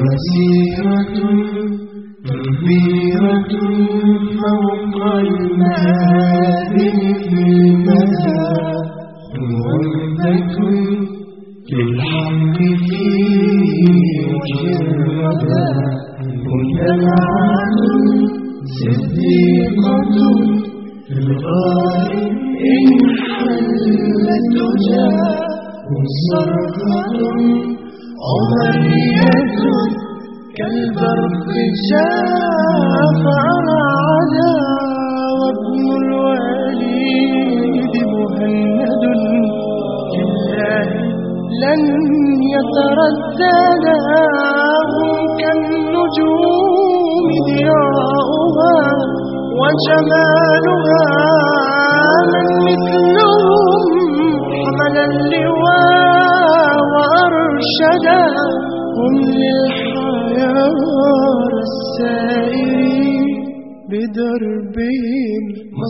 مسيرة كبيرة فوق المآذن في المدى وردة للحق في وجه الردى مجتمعة صديقة في الغار إن حلت تجاه صرخة عمرية كالبرق شاف عدا وابن الوليد مهند لله لن يترددا هم كالنجوم ضياؤها وجمالها من مثلهم حمل اللواء وأرشدا هم للحياة السائرين بدربهم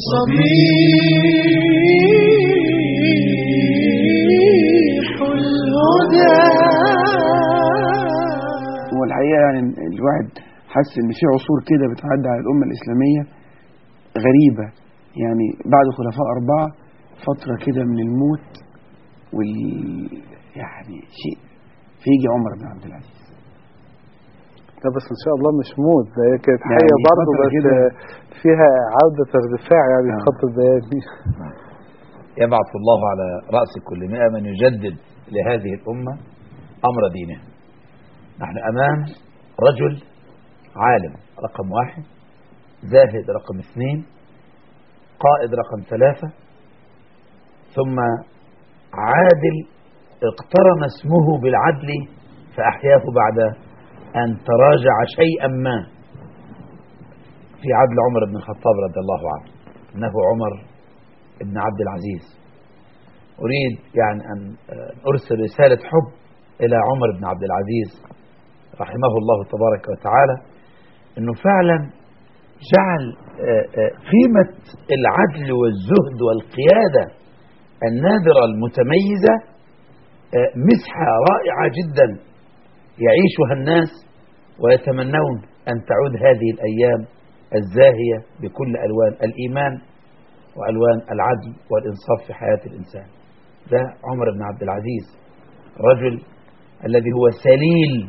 مصابيح الهدى هو الحقيقة يعني الواحد حس إن في عصور كده بتعدي على الأمة الإسلامية غريبة يعني بعد خلفاء أربعة فترة كده من الموت وال يعني شيء فيجي عمر بن عبد العزيز لا بس ان شاء الله مش موت ده هي كانت يعني حقيقه برضه فترة بس كده. فيها عوده ارتفاع يعني آه. الخط البياني يبعث الله على رأس كل مئة من يجدد لهذه الأمة أمر دينها نحن أمام رجل عالم رقم واحد زاهد رقم اثنين قائد رقم ثلاثة ثم عادل اقترن اسمه بالعدل فأحياه بعد أن تراجع شيئا ما في عدل عمر بن الخطاب رضي الله عنه إنه عمر ابن عبد العزيز أريد يعني أن أرسل رسالة حب إلى عمر بن عبد العزيز رحمه الله تبارك وتعالى أنه فعلا جعل آه، آه، قيمة العدل والزهد والقيادة النادرة المتميزة آه، مسحة رائعة جدا يعيشها الناس ويتمنون أن تعود هذه الأيام الزاهية بكل ألوان الإيمان وألوان العدل والإنصاف في حياة الإنسان ده عمر بن عبد العزيز الرجل الذي هو سليل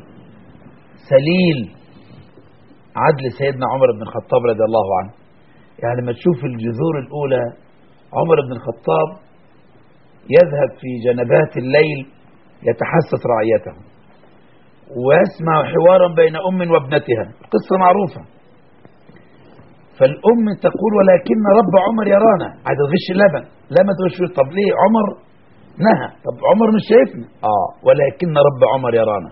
سليل عدل سيدنا عمر بن الخطاب رضي الله عنه يعني لما تشوف الجذور الأولى عمر بن الخطاب يذهب في جنبات الليل يتحسس رعيته ويسمع حوارا بين أم وابنتها قصة معروفة فالأم تقول ولكن رب عمر يرانا عايز تغش اللبن لا ما تغش طب ليه عمر نهى طب عمر مش شايفنا اه ولكن رب عمر يرانا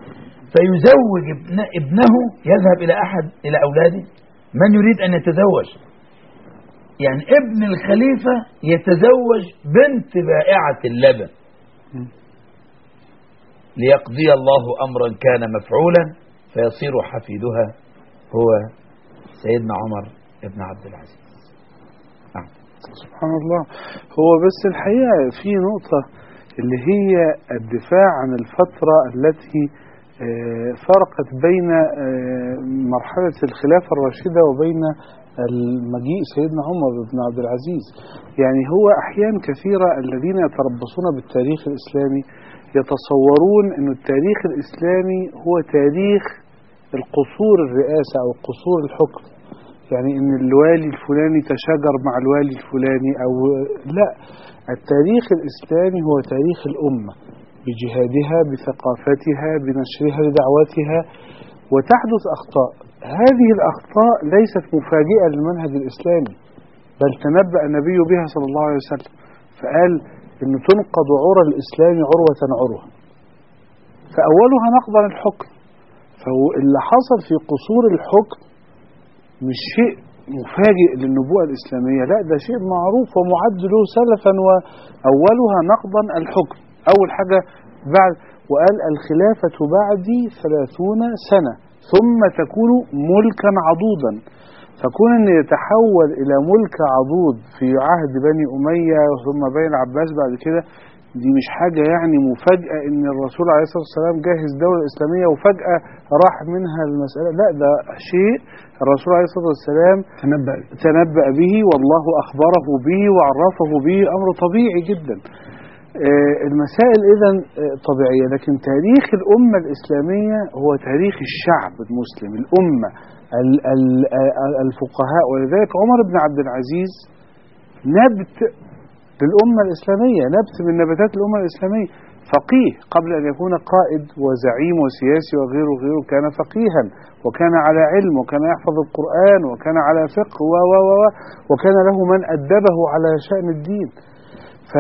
فيزوج ابن ابنه يذهب إلى أحد إلى أولاده من يريد أن يتزوج يعني ابن الخليفة يتزوج بنت بائعة اللبن ليقضي الله أمرا كان مفعولا فيصير حفيدها هو سيدنا عمر بن عبد العزيز نعم. سبحان الله هو بس الحقيقة في نقطة اللي هي الدفاع عن الفترة التي آه، فرقت بين آه، مرحلة الخلافة الراشدة وبين المجيء سيدنا عمر بن عبد العزيز يعني هو أحيان كثيرة الذين يتربصون بالتاريخ الإسلامي يتصورون أن التاريخ الإسلامي هو تاريخ القصور الرئاسة أو قصور الحكم يعني ان الوالي الفلاني تشاجر مع الوالي الفلاني او لا التاريخ الاسلامي هو تاريخ الامه بجهادها بثقافتها بنشرها لدعوتها وتحدث اخطاء هذه الاخطاء ليست مفاجئه للمنهج الاسلامي بل تنبأ النبي بها صلى الله عليه وسلم فقال ان تنقض عرى الاسلام عروه عروه فاولها نقضا الحكم فاللي حصل في قصور الحكم مش شيء مفاجئ للنبوءة الإسلامية لا ده شيء معروف ومعد له سلفا وأولها نقضا الحكم أول حاجة بعد وقال الخلافة بعدي ثلاثون سنة ثم تكون ملكا عضوضا فكون أن يتحول إلى ملك عضوض في عهد بني أمية ثم بني العباس بعد كده دي مش حاجة يعني مفاجأة إن الرسول عليه الصلاة والسلام جاهز دولة إسلامية وفجأة راح منها المسألة لا ده شيء الرسول عليه الصلاة والسلام تنبأ تنبأ به والله أخبره به وعرفه به أمر طبيعي جدا آه، المسائل إذا طبيعية لكن تاريخ الأمة الإسلامية هو تاريخ الشعب المسلم الأمة ال- ال- ال- الفقهاء ولذلك عمر بن عبد العزيز نبت للأمة الإسلامية نبت من نباتات الأمة الإسلامية فقيه قبل أن يكون قائد وزعيم وسياسي وغيره غيره كان فقيها وكان على علم وكان يحفظ القرآن وكان على فقه و و و و- وكان له من أدبه على شأن الدين ف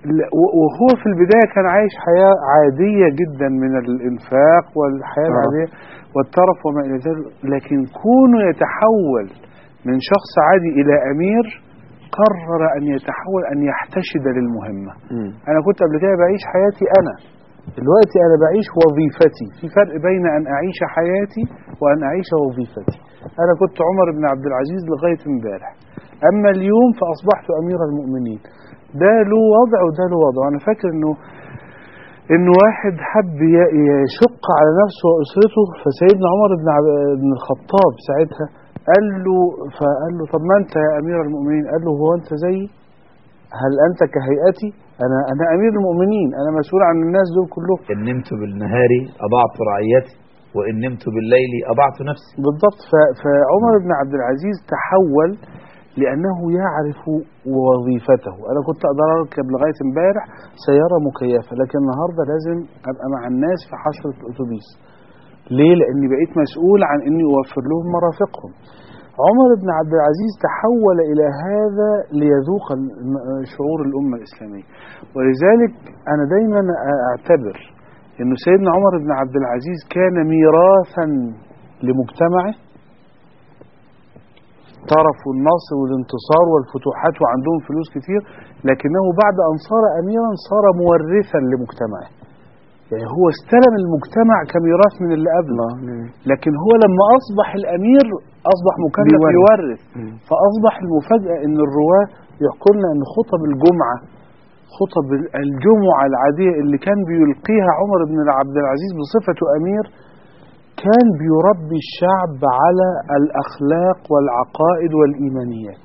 وهو في البداية كان عايش حياة عادية جدا من الإنفاق والحياة آه. العادية والترف وما إلى ذلك لكن كونه يتحول من شخص عادي إلى أمير قرر أن يتحول أن يحتشد للمهمة مم. أنا كنت قبل كده بعيش حياتي أنا دلوقتي أنا بعيش وظيفتي في فرق بين أن أعيش حياتي وأن أعيش وظيفتي أنا كنت عمر بن عبد العزيز لغاية امبارح أما اليوم فأصبحت أمير المؤمنين ده له وضع وده له وضع أنا فاكر إنه إن واحد حب ي- يشق على نفسه وأسرته فسيدنا عمر بن عب- بن الخطاب ساعتها قال له فقال له طب ما أنت يا أمير المؤمنين قال له هو أنت زيي هل أنت كهيئتي أنا أنا أمير المؤمنين أنا مسؤول عن الناس دول كلهم إن نمت بالنهار أضعت رعيتي وإن نمت بالليل أضعت نفسي بالضبط ف- فعمر بن عبد العزيز تحول لأنه يعرف وظيفته أنا كنت أقدر أركب لغاية امبارح سيارة مكيفة لكن النهاردة لازم أبقى مع الناس في حشرة الأتوبيس ليه؟ لأني بقيت مسؤول عن أني أوفر لهم مرافقهم عمر بن عبد العزيز تحول إلى هذا ليذوق الم- شعور الأمة الإسلامية ولذلك أنا دايما أعتبر أن سيدنا عمر بن عبد العزيز كان ميراثا لمجتمعه طرف والنصر والانتصار والفتوحات وعندهم فلوس كتير لكنه بعد أن صار أميرا صار مورثا لمجتمعه يعني هو استلم المجتمع كميراث من اللي قبله الله لكن هو لما أصبح الأمير أصبح مكلف بيورث. يورث مم. فأصبح المفاجأة أن الرواة يحكوا لنا أن خطب الجمعة خطب الجمعة العادية اللي كان بيلقيها عمر بن عبد العزيز بصفته أمير كان بيربي الشعب على الأخلاق والعقائد والإيمانيات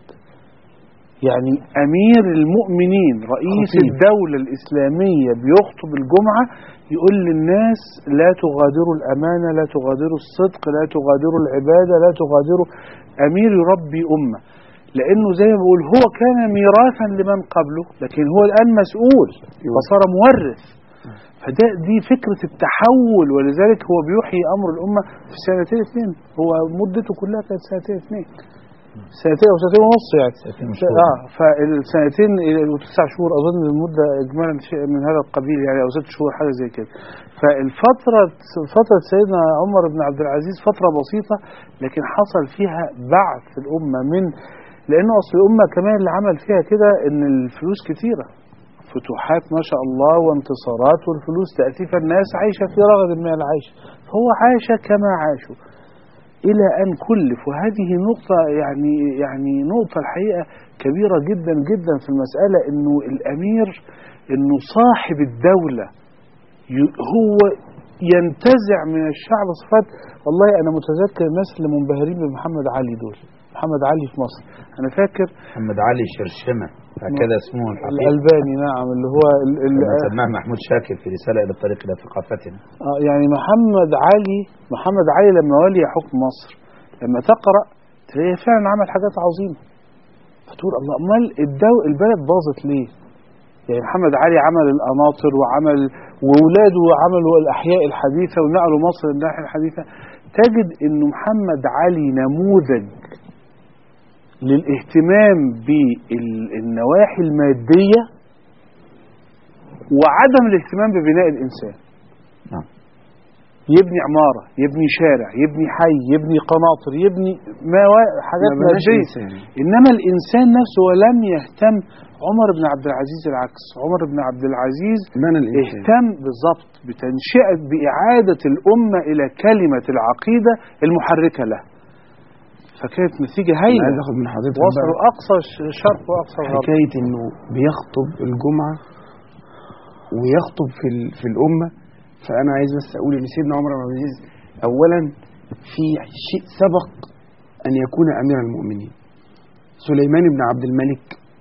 يعني أمير المؤمنين رئيس خطيب. الدولة الإسلامية بيخطب الجمعة يقول للناس لا تغادروا الأمانة لا تغادروا الصدق لا تغادروا العبادة لا تغادروا أمير يربي أمة لأنه زي ما بقول هو كان ميراثا لمن قبله لكن هو الآن مسؤول فصار مورث فده دي فكرة التحول ولذلك هو بيحيي أمر الأمة في سنتين اثنين هو مدته كلها كانت سنتين اثنين سنتين أو سنتين ونص يعني سنتين وشهور. اه فالسنتين وتسع شهور أظن المدة إجمالا شيء من هذا القبيل يعني أو ست شهور حاجة زي كده فالفترة فترة سيدنا عمر بن عبد العزيز فترة بسيطة لكن حصل فيها بعث الأمة من لأنه أصل الأمة كمان اللي عمل فيها كده إن الفلوس كتيرة فتوحات ما شاء الله وانتصارات والفلوس تأتي فالناس عايشة في رغد من العيش فهو عاش كما عاشوا إلى أن كلف وهذه نقطة يعني يعني نقطة الحقيقة كبيرة جدا جدا في المسألة إنه الأمير إنه صاحب الدولة ي- هو ينتزع من الشعب صفات والله أنا متذكر الناس اللي منبهرين بمحمد علي دول محمد علي في مصر أنا فاكر محمد علي شرشمة هكذا اسمه الحقيقي الألباني نعم اللي هو ال- ال- كما سماه محمود شاكر في رسالة إلى الطريق إلى ثقافتنا آه، يعني محمد علي محمد علي لما ولي حكم مصر لما تقرأ تلاقيه فعلا عمل حاجات عظيمة فتقول الله أمال الدو البلد باظت ليه؟ يعني محمد علي عمل القناطر وعمل وولاده عملوا الأحياء الحديثة ونقلوا مصر للناحية الحديثة تجد إنه محمد علي نموذج للاهتمام بالنواحي المادية وعدم الاهتمام ببناء الإنسان نعم. يبني عمارة يبني شارع يبني حي يبني قناطر يبني ما حاجات ما بلاش مادية إنسان. إنما الإنسان نفسه ولم يهتم عمر بن عبد العزيز العكس عمر بن عبد العزيز بنى الإنسان اهتم بالضبط بتنشئة بإعادة الأمة إلى كلمة العقيدة المحركة له فكانت نتيجة أنا عايز هايلة آخد من حضرتك وصلوا بقى أقصى ش- شرق وأقصى غرب حكاية إنه بيخطب الجمعة ويخطب في ال- في الامه فانا عايز بس اقول ان سيدنا عمر بن عبد العزيز اولا في شيء سبق ان يكون امير المؤمنين سليمان بن عبد الملك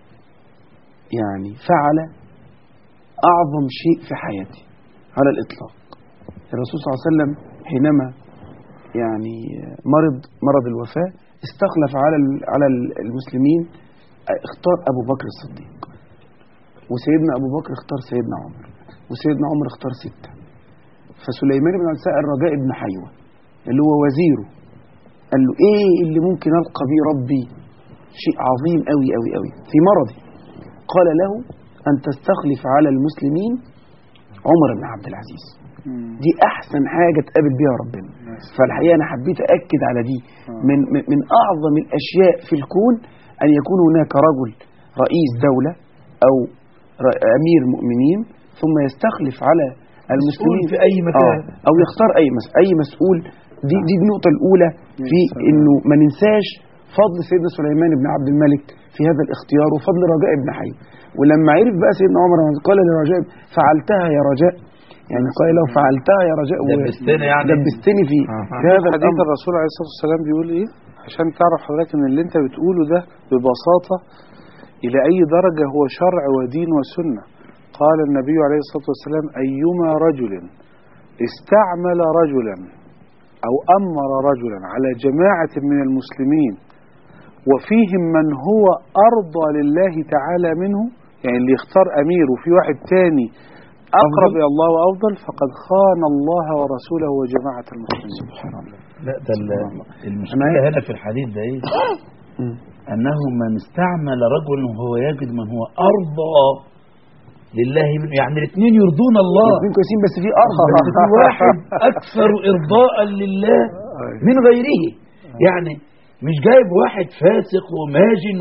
يعني فعل اعظم شيء في حياته على الاطلاق الرسول صلى الله عليه وسلم حينما يعني مرض مرض الوفاه استخلف على ال- على ال- المسلمين اختار ابو بكر الصديق وسيدنا ابو بكر اختار سيدنا عمر وسيدنا عمر اختار سته فسليمان بن عبد سأل رجاء بن حيوه اللي هو وزيره قال له ايه اللي ممكن القى بيه ربي شيء عظيم قوي قوي قوي في مرضي قال له ان تستخلف على المسلمين عمر بن عبد العزيز دي احسن حاجه تقابل بيها ربنا فالحقيقه انا حبيت اكد على دي من من من اعظم الاشياء في الكون ان يكون هناك رجل رئيس دوله او ر- امير مؤمنين ثم يستخلف على المسلمين في أي مكان. آه او يختار اي مس اي مسؤول دي دي النقطه الاولى في انه ما ننساش فضل سيدنا سليمان بن عبد الملك في هذا الاختيار وفضل رجاء بن حي ولما عرف بقى سيدنا عمر قال لرجاء فعلتها يا رجاء يعني قال له فعلتها يا رجاء و- دبستني يعني. دبستني في آه. في هذا حديث الامر الرسول عليه الصلاة والسلام بيقول ايه عشان تعرف حضرتك ان اللي انت بتقوله ده ببساطة الى اي درجة هو شرع ودين وسنة قال النبي عليه الصلاة والسلام ايما رجل استعمل رجلا او امر رجلا على جماعة من المسلمين وفيهم من هو ارضى لله تعالى منه يعني اللي يختار امير وفي واحد تاني اقرب الى الله وافضل فقد خان الله ورسوله وجماعة المسلمين سبحان الله لا ده ال- المشكلة أنا- هنا في الحديث ده ايه مم. أنه من استعمل رجل وهو يجد من هو أرضى لله منه يعني الاثنين يرضون الله الاثنين كويسين بس في ارض بس في واحد أكثر إرضاء لله من غيره يعني مش جايب واحد فاسق وماجن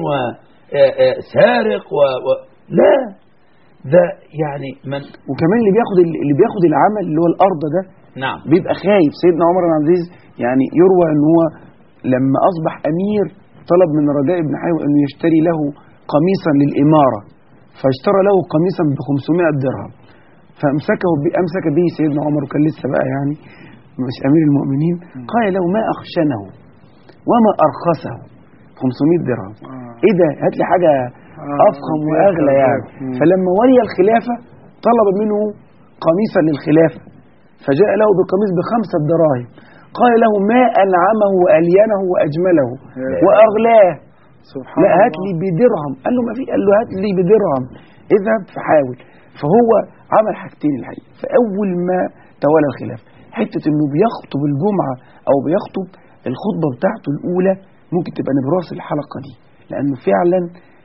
وسارق و... و... لا ده يعني من وكمان اللي بياخد اللي بياخد العمل اللي هو الارض ده نعم بيبقى خايف سيدنا عمر بن عبد العزيز يعني يروى ان هو لما اصبح امير طلب من رجاء بن حيوة انه يشتري له قميصا للاماره فاشترى له قميصا ب 500 درهم فامسكه ب- امسك به سيدنا عمر وكان لسه بقى يعني مش امير المؤمنين قال له ما اخشنه وما ارخصه 500 درهم ايه ده هات لي حاجه افخم واغلى يعني مم. فلما ولي الخلافه طلب منه قميصا للخلافه فجاء له بقميص بخمسة دراهم قال له ما أنعمه وألينه وأجمله وأغلاه سبحان لا هات الله لي بدرهم قال له ما في قال له هات لي بدرهم اذهب فحاول فهو عمل حاجتين الحقيقة فأول ما تولى الخلافة حتة إنه بيخطب الجمعة أو بيخطب الخطبة بتاعته الأولى ممكن تبقى نبراس الحلقة دي لأنه فعلا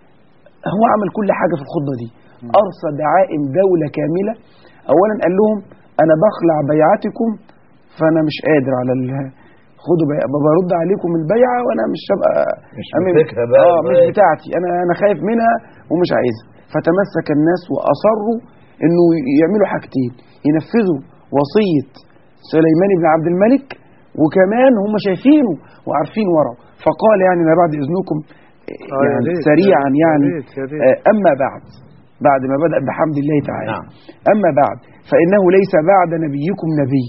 هو عمل كل حاجة في الخطبة دي أرصى دعائم دولة كاملة أولا قال لهم أنا بخلع بيعتكم فأنا مش قادر على ال خدوا بيع برد عليكم البيعة وأنا مش هبقى مش أمين. ماسكها بقى آه مش لغاية. بتاعتي أنا أنا خايف منها ومش عايزها فتمسك الناس وأصروا إنه يعملوا حاجتين ينفذوا وصية سليمان بن عبد الملك وكمان هم شايفينه وعارفين وراه فقال يعني أنا بعد إذنكم آه، يا يعني ريت، سريعا يا يعني ريت، يا ريت. آه، أما بعد بعد ما بدأ بحمد الله تعالى نعم. أما بعد فإنه ليس بعد نبيكم نبي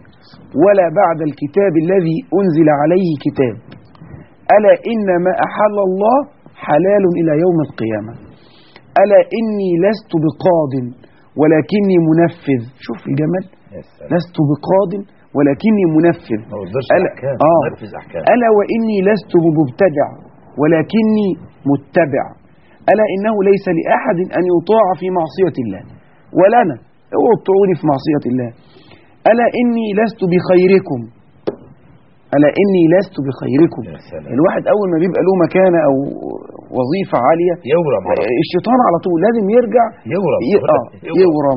ولا بعد الكتاب الذي أنزل عليه كتاب ألا إن ما أحل الله حلال إلى يوم القيامة ألا إني لست بقاض ولكني منفذ شوف الجمال يا سلام. لست بقاض ولكني منفذ ما وصلش ألا, أحكام آه نفذ أحكام ألا وإني لست بمبتدع ولكني متبع ألا إنه ليس لأحد أن يطاع في معصية الله ولنا اوعوا تطيعوني في معصية الله ألا إني لست بخيركم ألا إني لست بخيركم يا سلام. الواحد أول ما بيبقى له مكانة أو وظيفة عالية يورم على طول. الشيطان على طول لازم يرجع يورم ي- آه يورم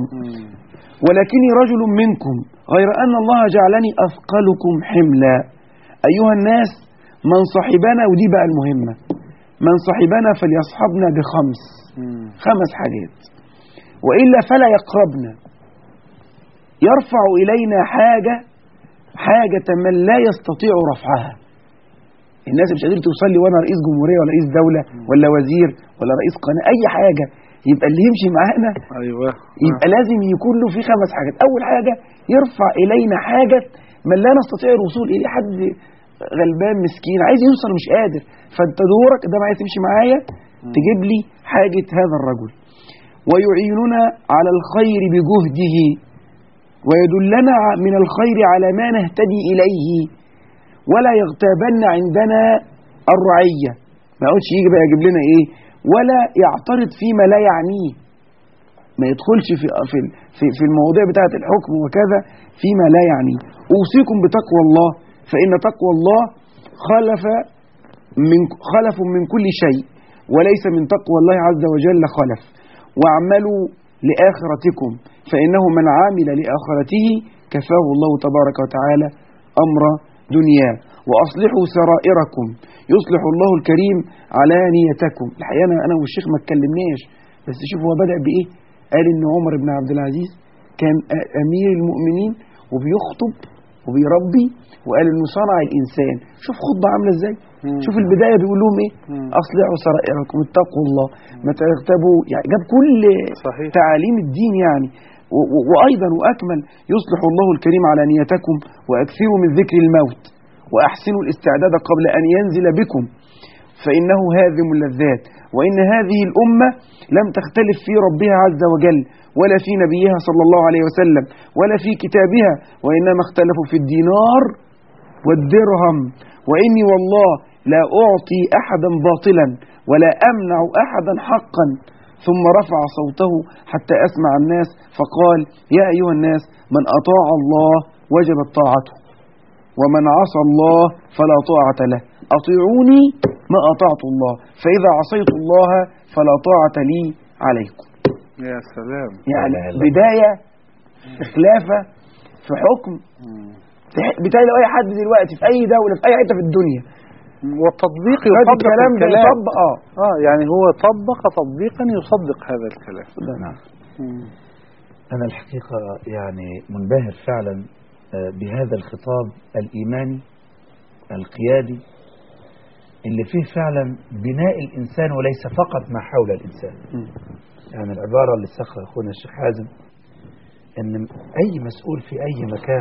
ولكني رجل منكم غير أن الله جعلني أثقلكم حملا أيها الناس من صحبنا ودي بقى المهمة من صحبنا فليصحبنا بخمس خمس حاجات وإلا فلا يقربنا يرفع إلينا حاجة حاجة من لا يستطيع رفعها الناس مش قادرة توصل لي وأنا رئيس جمهورية ولا رئيس دولة ولا وزير ولا رئيس قناة أي حاجة يبقى اللي يمشي معانا ايوه يبقى لازم يكون له في خمس حاجات اول حاجه يرفع الينا حاجه من لا نستطيع الوصول اليه حد غلبان مسكين عايز يوصل مش قادر فانت دورك ده عايز تمشي معايا تجيب لي حاجه هذا الرجل ويعيننا على الخير بجهده ويدلنا ع- من الخير على ما نهتدي اليه ولا يغتابن عندنا الرعيه ما يقعدش يجي بقى يجيب لنا ايه ولا يعترض فيما لا يعنيه ما يدخلش في في في, في المواضيع بتاعه الحكم وكذا فيما لا يعنيه اوصيكم بتقوى الله فان تقوى الله خلف من خلف من كل شيء وليس من تقوى الله عز وجل خلف واعملوا لاخرتكم فانه من عامل لاخرته كفاه الله تبارك وتعالى امر دنياه واصلحوا سرائركم يصلح الله الكريم علانيتكم الحقيقه انا انا والشيخ ما اتكلمناش بس شوف هو بدا بايه قال ان عمر بن عبد العزيز كان أ- امير المؤمنين وبيخطب وبيربي وقال انه صنع الانسان شوف خطبه عامله ازاي مم. شوف البدايه بيقول لهم ايه مم. اصلحوا سرائركم اتقوا الله ما تغتابوا يعني جاب كل صحيح. تعاليم الدين يعني و- و- وايضا واكمل يصلح الله الكريم على نيتكم واكثروا من ذكر الموت واحسنوا الاستعداد قبل ان ينزل بكم فانه هاذم اللذات وان هذه الامه لم تختلف في ربها عز وجل ولا في نبيها صلى الله عليه وسلم ولا في كتابها وانما اختلفوا في الدينار والدرهم واني والله لا اعطي احدا باطلا ولا امنع احدا حقا ثم رفع صوته حتى اسمع الناس فقال يا ايها الناس من اطاع الله وجبت طاعته ومن عصى الله فلا طاعة له أطيعوني ما أطعت الله فإذا عصيت الله فلا طاعة لي عليكم يا سلام يعني لا، لا. بداية خلافة في حكم مم. تح- بتهيألي أي حد دلوقتي في أي دولة في أي حتة في الدنيا والتطبيق خد يطبق الكلام ده الكلام يطبق اه اه يعني هو طبق تطبيقا يصدق هذا الكلام نعم مم. أنا الحقيقة يعني منبهر فعلا آه، بهذا الخطاب الإيماني القيادي اللي فيه فعلا بناء الإنسان وليس فقط ما حول الإنسان مم. يعني العبارة اللي سخر أخونا الشيخ حازم إن أي مسؤول في أي مكان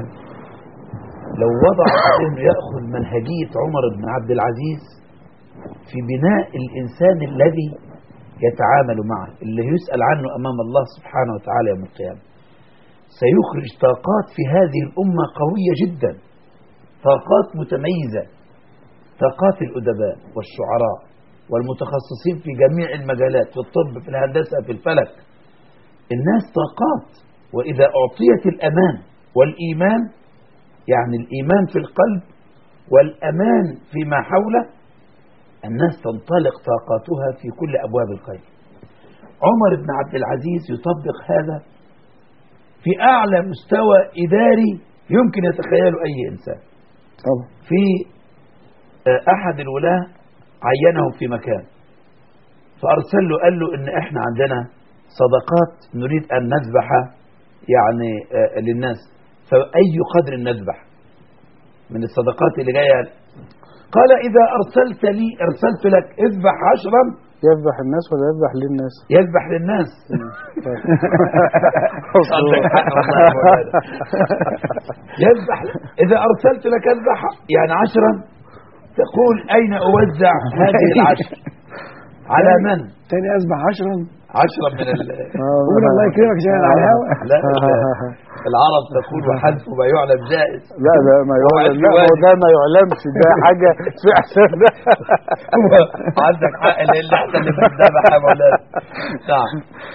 لو وضع إنه يأخذ منهجية عمر بن عبد العزيز في بناء الإنسان الذي يتعامل معه اللي يسأل عنه أمام الله سبحانه وتعالى يوم القيامة سيخرج طاقات في هذه الأمة قوية جدا طاقات متميزة طاقات الأدباء والشعراء والمتخصصين في جميع المجالات في الطب في الهندسة في الفلك الناس طاقات وإذا أعطيت الأمان والإيمان يعني الإيمان في القلب والأمان فيما حوله الناس تنطلق طاقاتها في كل أبواب الخير عمر بن عبد العزيز يطبق هذا في أعلى مستوى إداري يمكن يتخيله أي إنسان طبعا في آه، أحد الولاة عينه في مكان فأرسل له قال له إن إحنا عندنا صدقات نريد أن نذبح يعني آه، للناس فأي قدر نذبح من الصدقات اللي جاية قال إذا أرسلت لي أرسلت لك اذبح عشرا يذبح الناس ولا يذبح للناس يذبح للناس عندك حق والله يا مولانا. يذبح إذا أرسلت لك اذبح يعني عشرا تقول أين أوزع هذه العشر على من تاني أسبح عشرا عشرة من ال... قول الله يكرمك عشان على الهوا لا ال- العرب تقول وحذف ما يعلم جائز لا لا ما يعلم لا هو ده ما يعلمش ده حاجة في أحسن ده عندك حق اللي احنا اللي بنذبح يا مولانا نعم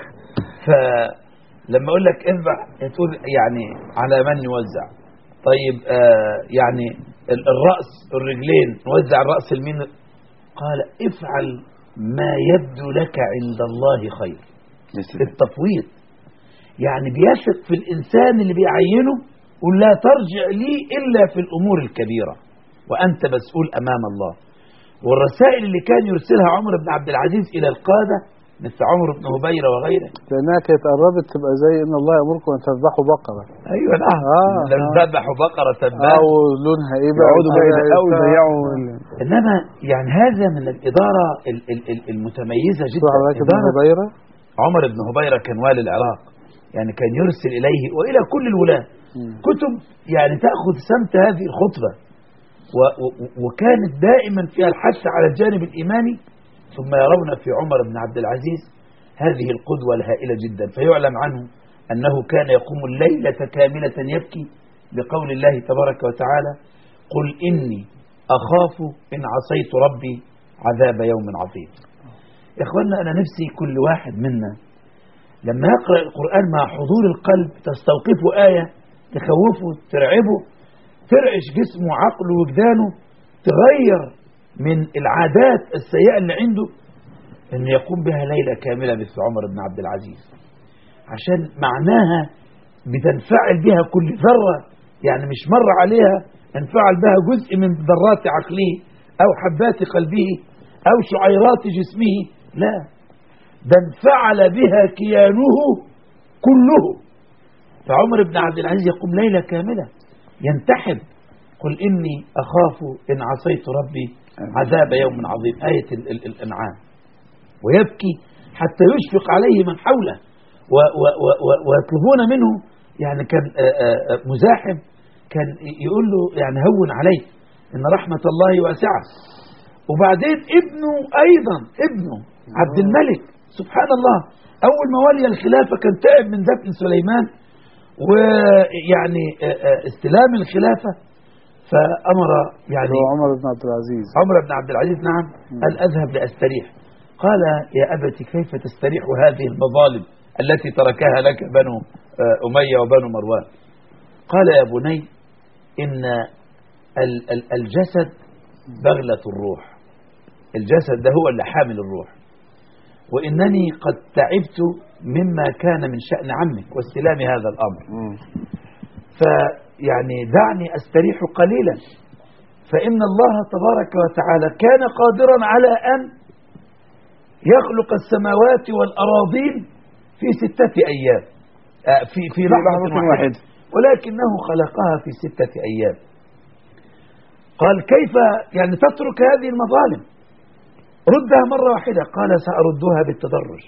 فلما اقول لك اذبح تقول يعني على من يوزع طيب آه يعني ال- الراس الرجلين نوزع الراس لمين قال افعل ما يبدو لك عند الله خير التفويض يعني بيثق في الإنسان اللي بيعينه ولا ترجع لي إلا في الأمور الكبيرة وأنت مسؤول أمام الله والرسائل اللي كان يرسلها عمر بن عبد العزيز إلى القادة مثل عمر بن هبيرة وغيره لأنها كانت قربت تبقى زي إن الله يأمركم أن تذبحوا بقرة أيوة نعم آه، لو آه. ذبحوا بقرة تبان أو لونها إيه بقى يقعدوا بقى وكده يدققوا يبقى- يضيعوا ال- إنما يعني هذا من الإدارة ال- ال- ال- المتميزة شوف جدا حضرتك ابن إدارة هبيرة عمر بن هبيرة كان والي العراق يعني كان يرسل إليه وإلى كل الولاة كتب يعني تأخذ سمت هذه الخطبة و- و- وكانت دائما فيها الحث على الجانب الإيماني ثم يرون في عمر بن عبد العزيز هذه القدوة الهائلة جدا فيعلم عنه أنه كان يقوم الليلة كاملة يبكي بقول الله تبارك وتعالى قل إني أخاف إن عصيت ربي عذاب يوم عظيم يا إخوانا أنا نفسي كل واحد منا لما يقرأ القرآن مع حضور القلب تستوقفه آية تخوفه ترعبه ترعش جسمه وعقله ووجدانه تغير من العادات السيئة اللي عنده أن يقوم بها ليلة كاملة مثل عمر بن عبد العزيز عشان معناها بتنفعل بها كل ذرة يعني مش مر عليها انفعل بها جزء من ذرات عقله أو حبات قلبه أو شعيرات جسمه لا ده انفعل بها كيانه كله فعمر بن عبد العزيز يقوم ليلة كاملة ينتحب قل إني أخاف إن عصيت ربي عذاب يوم عظيم آية ال- ال- الأنعام ويبكي حتى يشفق عليه من حوله و- و- و- و- ويطلبون منه يعني كان آه، آه، آه، مزاحم كان يقول له يعني هون عليك إن رحمة الله واسعة وبعدين ابنه أيضا ابنه عبد الملك سبحان الله أول ما ولي الخلافة كان تعب من دفن سليمان ويعني آه، آه، استلام الخلافة فأمر يعني هو عمر بن عبد العزيز عمر بن عبد العزيز نعم قال أذهب لأستريح قال يا أبت كيف تستريح هذه المظالم التي تركها لك بنو آه، أمية وبنو مروان قال يا بني إن ال- ال- الجسد بغلة الروح الجسد ده هو اللي حامل الروح وإنني قد تعبت مما كان من شأن عمك واستلام هذا الأمر فيعني دعني أستريح قليلا فإن الله تبارك وتعالى كان قادرا على أن يخلق السماوات والأراضين في ستة أيام آه، في في لحظة لحظة واحدة واحدة. ولكنه خلقها في ستة أيام قال كيف يعني تترك هذه المظالم ردها مرة واحدة قال سأردها بالتدرج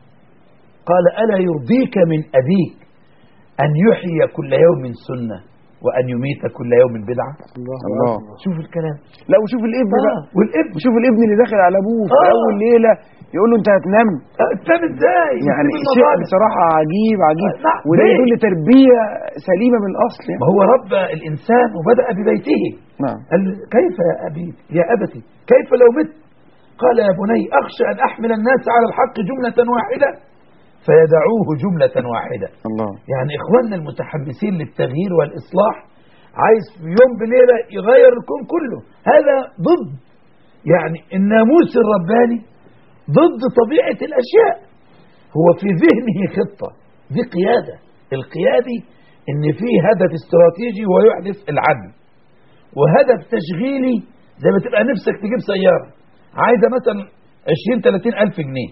قال ألا يرضيك من أبيك أن يحيي كل يوم سنة وأن يميت كل يوم بدعة الله, الله. أكبر. شوف الكلام لا وشوف الابن آه، بقى والابن وشوف الابن اللي داخل على ابوه في آه. اول ليله يقول له انت هتنام الثاني ازاي يعني يسيب شيء المظالم. بصراحه عجيب عجيب آه، نعم. وده ليه؟ يدل تربيه سليمه من الاصل يعني ما هو رب الإنسان وبدأ ببيته نعم قال كيف يا أبي يا أبتي كيف لو مت قال يا بني أخشى أن أحمل الناس على الحق جملة واحدة فيدعوه جملة واحدة الله يعني إخواننا المتحمسين للتغيير والإصلاح عايز في يوم بليلة يغير الكون كله هذا ضد يعني الناموس الرباني ضد طبيعة الأشياء هو في ذهنه خطة دي قيادة القيادي إن فيه هدف استراتيجي ويحدث العدل وهدف تشغيلي زي ما تبقى نفسك تجيب سيارة عايزة مثلا 20 30 ألف جنيه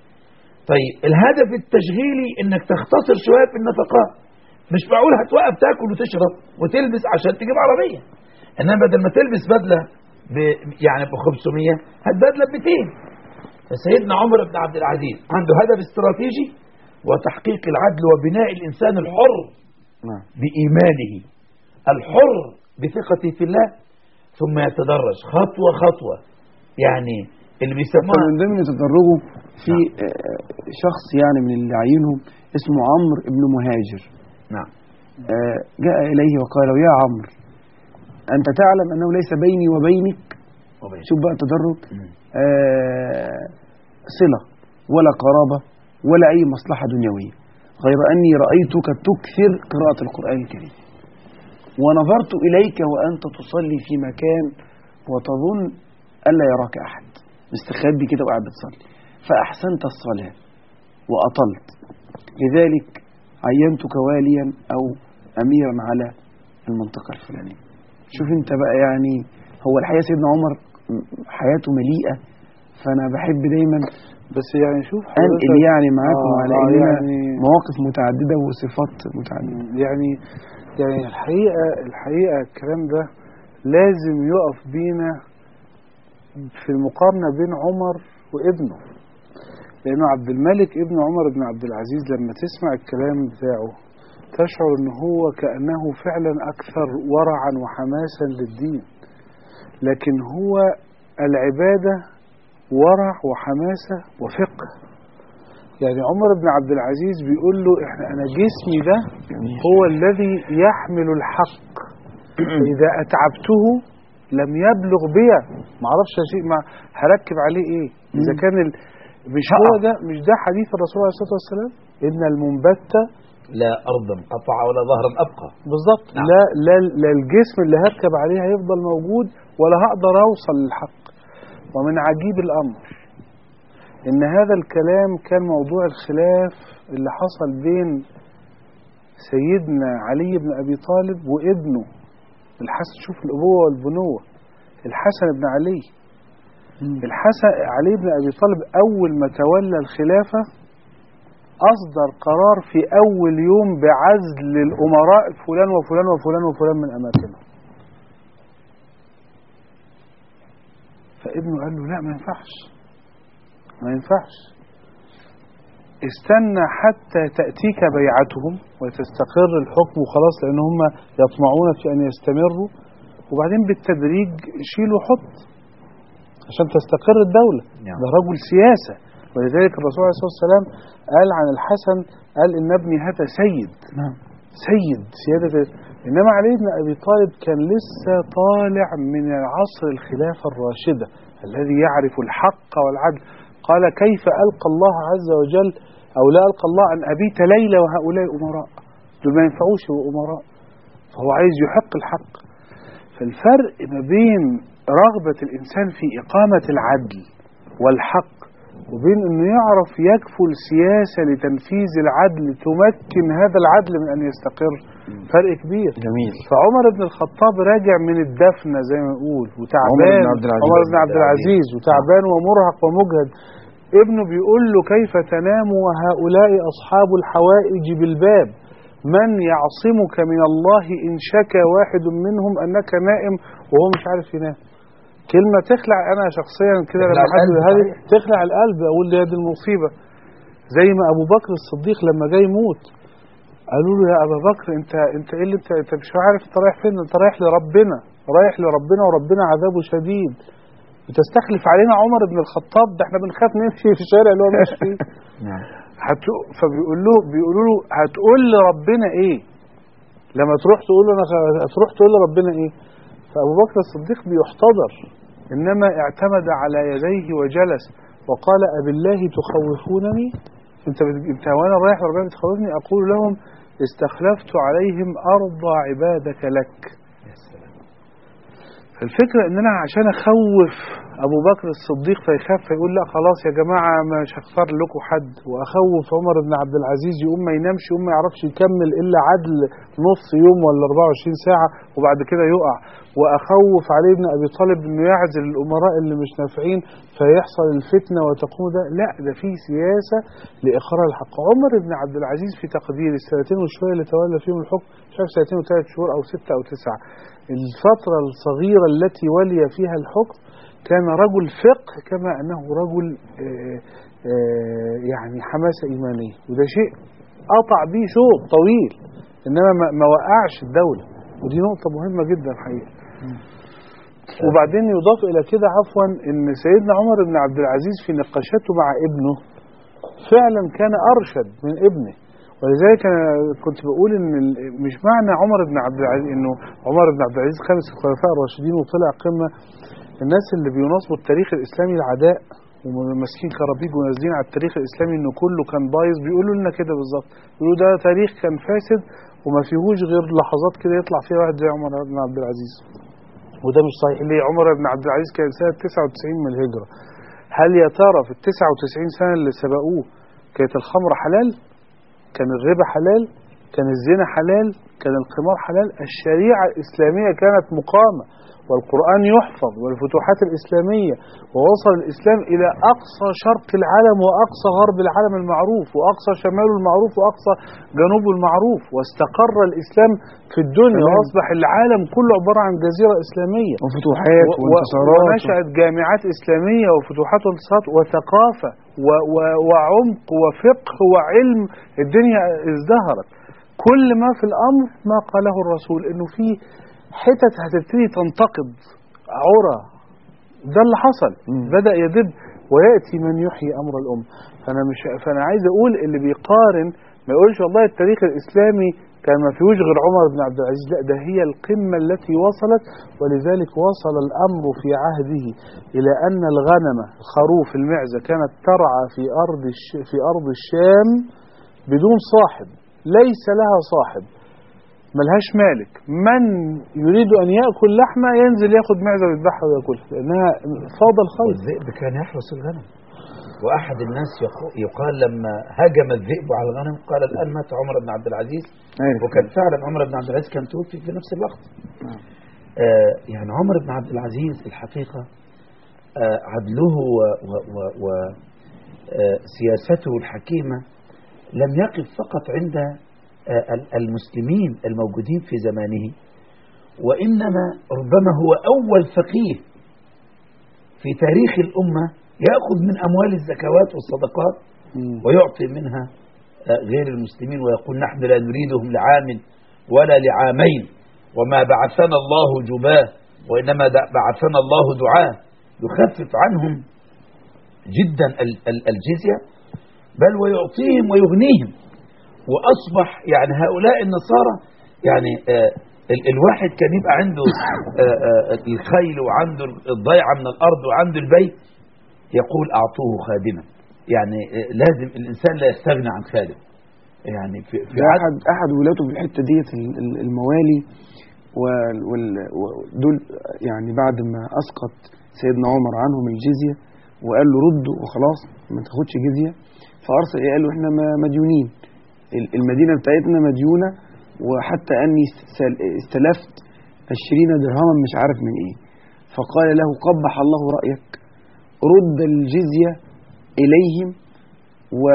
طيب الهدف التشغيلي انك تختصر شوية في النفقات مش معقول هتوقف تاكل وتشرب وتلبس عشان تجيب عربية انما بدل ما تلبس بدلة ب يعني ب 500 هات بدلة ب 200 فسيدنا عمر بن عبد العزيز عنده هدف استراتيجي وتحقيق العدل وبناء الانسان الحر نعم بإيمانه الحر بثقته في الله ثم يتدرج خطوة خطوة يعني اللي بيسموها من ضمن تدرجه في آه، شخص يعني من اللي عينهم اسمه عمرو بن مهاجر نعم آه، جاء إليه وقال له يا عمرو أنت تعلم أنه ليس بيني وبينك وبين. شوف بقى التدرج مم. آه، صلة ولا قرابة ولا أي مصلحة دنيوية غير أني رأيتك تكثر قراءة القرآن الكريم ونظرت إليك وأنت تصلي في مكان وتظن ألا يراك أحد مستخبي كده وقاعد بتصلي فأحسنت الصلاة وأطلت لذلك عينتك واليا أو أميرا على المنطقة الفلانية شوف أنت بقى يعني هو الحقيقة سيدنا عمر م- حياته مليئة فأنا بحب دايما بس يعني شوف أنقل حضرتك- يعني معاكم آه، على آه، إننا يعني مواقف متعددة وصفات متعددة يعني يعني الحقيقة الحقيقة الكلام ده لازم يقف بينا في المقارنة بين عمر وابنه لأنه عبد الملك ابن عمر بن عبد العزيز لما تسمع الكلام بتاعه تشعر أنه هو كأنه فعلا أكثر ورعا وحماسا للدين لكن هو العبادة ورع وحماسة وفقه يعني عمر بن عبد العزيز بيقول له احنا انا جسمي ده هو الذي يحمل الحق اذا اتعبته لم يبلغ بيا ما اعرفش شيء ما هركب عليه ايه اذا كان ال... مش هو ده مش ده حديث الرسول عليه الصلاه والسلام ان المنبت لا أرضا قطع ولا ظهرا أبقى بالظبط نعم. لا لا لا الجسم اللي هركب عليه هيفضل موجود ولا هقدر اوصل للحق ومن عجيب الامر ان هذا الكلام كان موضوع الخلاف اللي حصل بين سيدنا علي بن ابي طالب وابنه الحسن شوف الابوه والبنوه الحسن بن علي الحسن علي بن ابي طالب اول ما تولى الخلافه اصدر قرار في اول يوم بعزل الامراء فلان وفلان وفلان وفلان من اماكنهم فابنه قال له لا ما ينفعش ما ينفعش استنى حتى تأتيك بيعتهم وتستقر الحكم وخلاص لأن هم يطمعون في أن يستمروا وبعدين بالتدريج شيل وحط عشان تستقر الدولة نعم. ده رجل سياسة ولذلك الرسول عليه الصلاة والسلام قال عن الحسن قال إن ابني هذا سيد نعم سيد سيادة إنما علي بن أبي طالب كان لسه طالع من عصر الخلافة الراشدة الذي يعرف الحق والعدل قال كيف ألقى الله عز وجل أو لا ألقى الله أن أبيت ليلة وهؤلاء أمراء دول ما ينفعوش يبقوا أمراء فهو عايز يحق الحق فالفرق ما بين رغبة الإنسان في إقامة العدل والحق وبين أنه يعرف يكفل سياسة لتنفيذ العدل تمكن هذا العدل من أن يستقر فرق كبير جميل فعمر بن الخطاب راجع من الدفنة زي ما نقول وتعبان عمر بن عبد العزيز. عمر بن عبد العزيز وتعبان ومرهق ومجهد ابنه بيقول له كيف تنام وهؤلاء أصحاب الحوائج بالباب من يعصمك من الله إن شكى واحد منهم أنك نائم وهو مش عارف ينام كلمة تخلع أنا شخصيا كده تخلع لما حد القلب، هذه صحيح. تخلع القلب أقول دي هذه المصيبة زي ما أبو بكر الصديق لما جاي يموت قالوا له يا ابا بكر انت انت ايه اللي انت انت مش عارف انت رايح فين انت رايح لربنا رايح لربنا وربنا عذابه شديد بتستخلف علينا عمر بن الخطاب ده احنا بنخاف نمشي في الشارع اللي هو ماشي فيه نعم هتو... فبيقول له بيقولوا له هتقول لربنا ايه لما تروح تقول له انا خ- هتروح تقول لربنا ايه فابو بكر الصديق بيحتضر انما اعتمد على يديه وجلس وقال أبالله تخوفونني انت بت... انت وانا رايح لربنا بتخوفني اقول لهم استخلفت عليهم ارضى عبادك لك يا سلام فالفكرة ان انا عشان اخوف ابو بكر الصديق فيخاف فيقول لا خلاص يا جماعة مش هختار لكم حد واخوف عمر بن عبد العزيز يقوم ما ينامش يقوم ما يعرفش يكمل الا عدل نص يوم ولا 24 ساعة وبعد كده يقع واخوف علي بن ابي طالب انه يعزل الامراء اللي مش نافعين فيحصل الفتنة وتقوم ده لا ده في سياسة لاقرار الحق عمر بن عبد العزيز في تقدير السنتين وشوية اللي تولى فيهم الحكم مش عارف سنتين وثلاث شهور او ستة او تسعة الفترة الصغيرة التي ولي فيها الحكم كان رجل فقه كما أنه رجل آه، آه، يعني حماسة إيمانية وده شيء قطع به شوط طويل إنما ما- ما وقعش الدولة ودي نقطة مهمة جدا حقيقة وبعدين يضاف إلى كده عفوا إن سيدنا عمر بن عبد العزيز في نقاشاته مع ابنه فعلا كان أرشد من ابنه ولذلك أنا كنت بقول إن ال- مش معنى عمر بن عبد العزيز إنه عمر بن عبد العزيز خامس الخلفاء الراشدين وطلع قمة الناس اللي بيناصبوا التاريخ الإسلامي العداء وماسكين كرابيج ونازلين على التاريخ الإسلامي إنه كله كان بايظ بيقولوا لنا كده بالظبط بيقولوا ده تاريخ كان فاسد وما فيهوش غير لحظات كده يطلع فيها واحد زي عمر بن عبد العزيز وده مش صحيح ليه عمر بن عبد العزيز كان سنة 99 من الهجرة هل يا ترى في ال 99 سنة اللي سبقوه كانت الخمر حلال؟ كان الربا حلال؟ كان الزنا حلال كان القمار حلال الشريعة الإسلامية كانت مقامة والقرآن يحفظ والفتوحات الإسلامية ووصل الإسلام إلى أقصى شرق العالم وأقصى غرب العالم المعروف وأقصى شمال المعروف وأقصى جنوب المعروف واستقر الإسلام في الدنيا تمام. وأصبح العالم كله عبارة عن جزيرة إسلامية وفتوحات و- و- وانتصارات ونشأت جامعات إسلامية وفتوحات وانتصارات وثقافة و- و- وعمق وفقه وعلم الدنيا ازدهرت كل ما في الأمر ما قاله الرسول إنه في حتت هتبتدي تنتقد عرى ده اللي حصل مم. بدأ يدب ويأتي من يحيي أمر الأمة فأنا مش فأنا عايز أقول اللي بيقارن ما يقولش والله التاريخ الإسلامي كان ما فيهوش غير عمر بن عبد العزيز لا ده هي القمة التي وصلت ولذلك وصل الأمر في عهده إلى أن الغنم الخروف المعزة كانت ترعى في أرض الش... في أرض الشام بدون صاحب ليس لها صاحب ملهاش مالك من يريد أن يأكل لحمة ينزل ياخد معزة ويذبحها ويأكلها لأنها فاض الخير والذئب كان يحرس الغنم واحد الناس يقو- يقال لما هجم الذئب على الغنم قال الان مات عمر بن عبد العزيز وكان فعلا عمر بن عبد العزيز كان توفي في نفس الوقت آه يعني عمر بن عبد العزيز الحقيقة آه عدله وسياسته الحكيمة لم يقف فقط عند آه ال- المسلمين الموجودين في زمانه وإنما ربما هو أول فقيه في تاريخ الأمة يأخذ من أموال الزكوات والصدقات ويعطي منها آه، غير المسلمين ويقول نحن لا نريدهم لعام ولا لعامين وما بعثنا الله جباه وإنما دع- بعثنا الله دعاه يخفف عنهم جدا ال- ال- الجزية بل ويعطيهم ويغنيهم وأصبح يعني هؤلاء النصارى يعني آه، ال- الواحد كان يبقى عنده آه، آه، الخيل وعنده الضيعة من الأرض وعنده البيت يقول أعطوه خادما يعني آه، لازم الإنسان لا يستغنى عن خادم يعني في, في ده عدد احد احد ولاته في الحته ديت ال- ال- الموالي وال- وال- ودول يعني بعد ما اسقط سيدنا عمر عنهم الجزيه وقال له ردوا وخلاص ما تاخدش جزيه فارسل إيه؟ قال له احنا ما- مديونين ال- المدينه بتاعتنا مديونه وحتى اني استل- استلفت 20 درهما مش عارف من ايه فقال له قبح الله رايك رد الجزيه اليهم و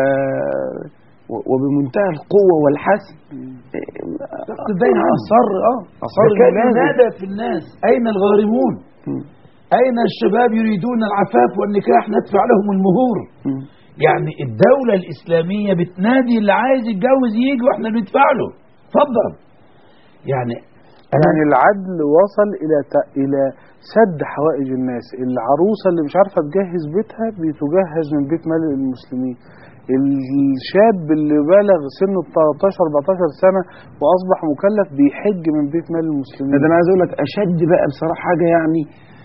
و- وبمنتهى القوة والحسم الدين عنه. أصر اه أصر كان إنه لازم. ينادى في الناس أين الغارمون مم. أين الشباب يريدون العفاف والنكاح ندفع لهم المهور مم. يعني الدولة الإسلامية بتنادي اللي عايز يتجوز يجي واحنا ندفع له اتفضل يعني يعني العدل وصل الى ت- الى سد حوائج الناس العروسه اللي مش عارفه تجهز بيتها بتجهز من بيت مال المسلمين الشاب اللي بلغ سنه 13 14 سنه واصبح مكلف بيحج من بيت مال المسلمين ده انا عايز اقول لك اشد بقى بصراحه حاجه يعني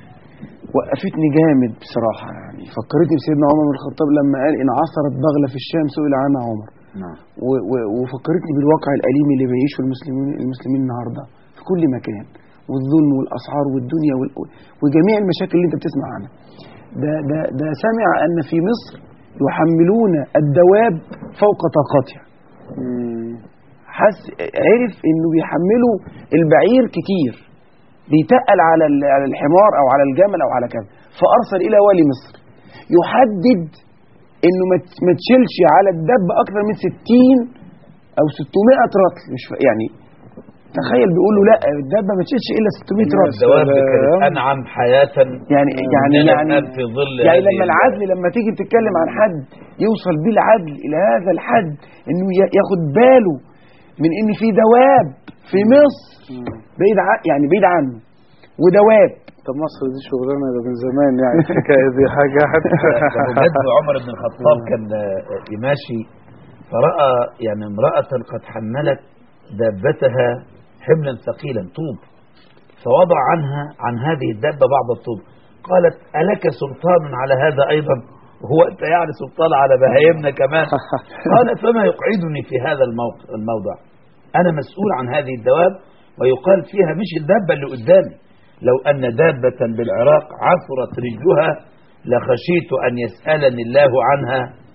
وقفتني جامد بصراحه يعني فكرتني بسيدنا عمر بن الخطاب لما قال ان عثرت بغله في الشام سئل عنها عمر نعم و- و- وفكرتني بالواقع الاليم اللي بيعيشه المسلمين المسلمين النهارده في كل مكان والظلم والاسعار والدنيا وال- وجميع المشاكل اللي انت بتسمع عنها ده ده ده سمع ان في مصر يحملون الدواب فوق طاقتها مم. حس عرف انه بيحملوا البعير كتير بيتقل على ال- على الحمار او على الجمل او على كذا فارسل الى والي مصر يحدد انه ما ت- ما تشيلش على الدب اكثر من 60 او 600 رطل مش ف... يعني تخيل بيقول له لا الدبه ما تشيلش الا 600 رطل الدواب كانت سلام. أنعم حياة يعني يعني مننا يعني الآن في ظل يعني هذه لما ال- العدل لما تيجي تتكلم عن حد يوصل بيه العدل الى هذا الحد انه ي- ياخد باله من ان في دواب في مصر بعيد ع... يعني بعيد عنه ودواب طب مصر دي شغلانه ده من زمان يعني الحكايه دي حاجه حتى ده بجد عمر بن الخطاب كان آه، ماشي فرأى يعني امرأة قد حملت دابتها حملا ثقيلا طوب فوضع عنها عن هذه الدابة بعض الطوب قالت ألك سلطان على هذا أيضا هو أنت يعني سلطان على بهايمنا كمان قال فما يقعدني في هذا الموق- الموضع أنا مسؤول عن هذه الدواب ويقال فيها مش الدابة اللي قدامي لو أن دابة بالعراق عثرت رجلها لخشيت أن يسألني الله عنها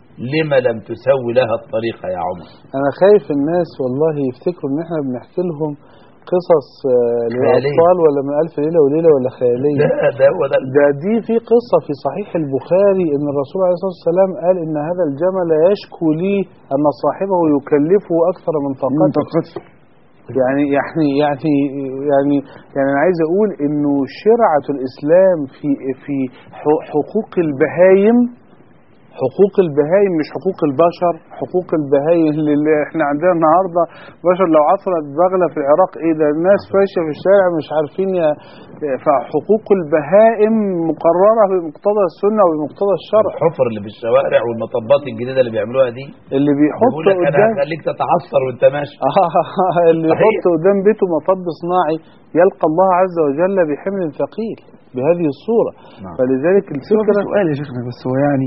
لما لم تسوي لها الطريق يا عمر انا خايف الناس والله يفتكروا ان احنا بنحكي لهم قصص آه، خيالية. للاطفال ولا من الف ليله وليله ولا خياليه لا ده هو ده ده دي في قصة في صحيح البخاري ان الرسول عليه الصلاة والسلام قال ان هذا الجمل يشكو لي ان صاحبه يكلفه اكثر من طاقته منطقته يعني يعني يعني يعني يعني انا عايز اقول انه شرعة الاسلام في في ح- حقوق البهايم حقوق البهايم مش حقوق البشر حقوق البهايم اللي احنا عندنا النهارده بشر لو عثرت بغله في العراق ايه ده الناس ماشيه في الشارع مش عارفين يا فحقوق البهائم مقرره بمقتضى السنه وبمقتضى الشرع الحفر اللي في الشوارع والمطبات الجديده اللي بيعملوها دي اللي بيحط بيقول لك انا قدام هخليك تتعثر وانت ماشي آه اللي صحيح. يحط قدام بيته مطب صناعي يلقى الله عز وجل بحمل ثقيل بهذه الصورة نعم. فلذلك بس هو في الفكرة سؤال يا شيخنا بس هو يعني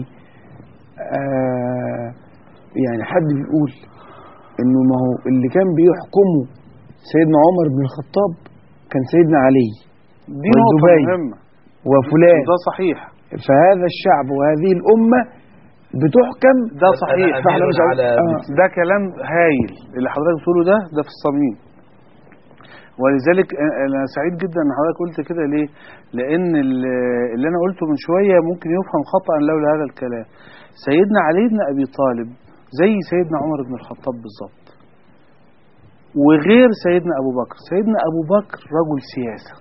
آه يعني حد بيقول انه ما هو اللي كان بيحكمه سيدنا عمر بن الخطاب كان سيدنا علي دي نقطة والزبير. مهمة وفلان ده صحيح فهذا الشعب وهذه الأمة بتحكم ده بس صحيح أنا فاحنا أمير مش عايز- على آه. ده كلام هايل اللي حضرتك بتقوله ده ده في الصميم ولذلك انا سعيد جدا ان حضرتك قلت كده ليه لان ال- اللي انا قلته من شويه ممكن يفهم خطا لولا هذا الكلام سيدنا علي بن ابي طالب زي سيدنا عمر بن الخطاب بالظبط وغير سيدنا ابو بكر سيدنا ابو بكر رجل سياسه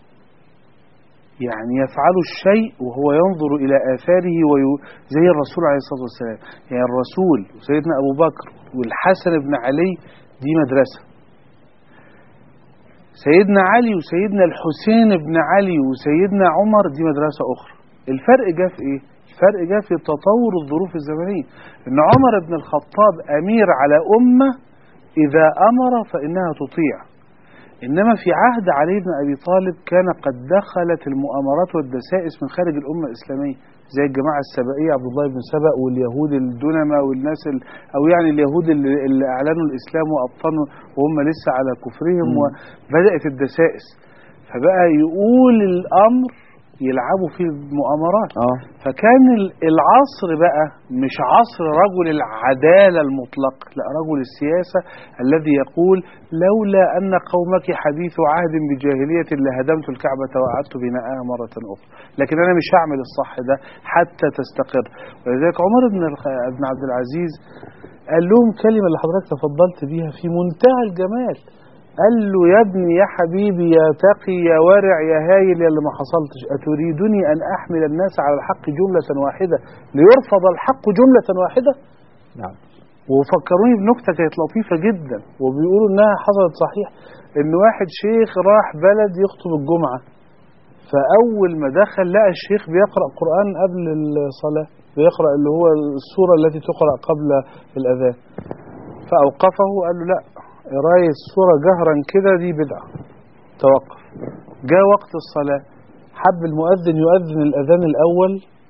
يعني يفعل الشيء وهو ينظر إلى آثاره وي... زي الرسول عليه الصلاة والسلام يعني الرسول وسيدنا أبو بكر والحسن بن علي دي مدرسة سيدنا علي وسيدنا الحسين بن علي وسيدنا عمر دي مدرسة أخرى الفرق جاء في إيه؟ الفرق جاء في تطور الظروف الزمنية إن عمر بن الخطاب أمير على أمة إذا أمر فإنها تطيع إنما في عهد علي بن أبي طالب كان قد دخلت المؤامرات والدسائس من خارج الأمة الإسلامية زي الجماعة السبائية عبد الله بن سبأ واليهود الدنمة والناس ال أو يعني اليهود اللي, اللي أعلنوا الإسلام وأبطنوا وهم لسه على كفرهم مم. وبدأت الدسائس فبقى يقول الأمر يلعبوا فيه المؤامرات اه فكان ال- العصر بقى مش عصر رجل العدالة المطلق لا رجل السياسة الذي يقول لولا أن قومك حديث عهد بجاهلية لهدمت الكعبة وأعدت بناءها مرة أخرى لكن أنا مش هعمل الصح ده حتى تستقر ولذلك عمر بن الخ- بن عبد العزيز قال لهم كلمة اللي حضرتك تفضلت بيها في منتهى الجمال قال له يا ابني يا حبيبي يا تقي يا ورع يا هايل يا اللي ما حصلتش أتريدني أن أحمل الناس على الحق جملة واحدة ليرفض الحق جملة واحدة نعم وفكروني بنكتة كانت لطيفة جدا وبيقولوا إنها حصلت صحيح إن واحد شيخ راح بلد يخطب الجمعة فأول ما دخل لقى الشيخ بيقرأ قرآن قبل الصلاة بيقرأ اللي هو السورة التي تقرأ قبل الأذان فأوقفه وقال له لا قراية السورة جهرا كده دي بدعة توقف جاء وقت الصلاة حب المؤذن يؤذن الأذان الأول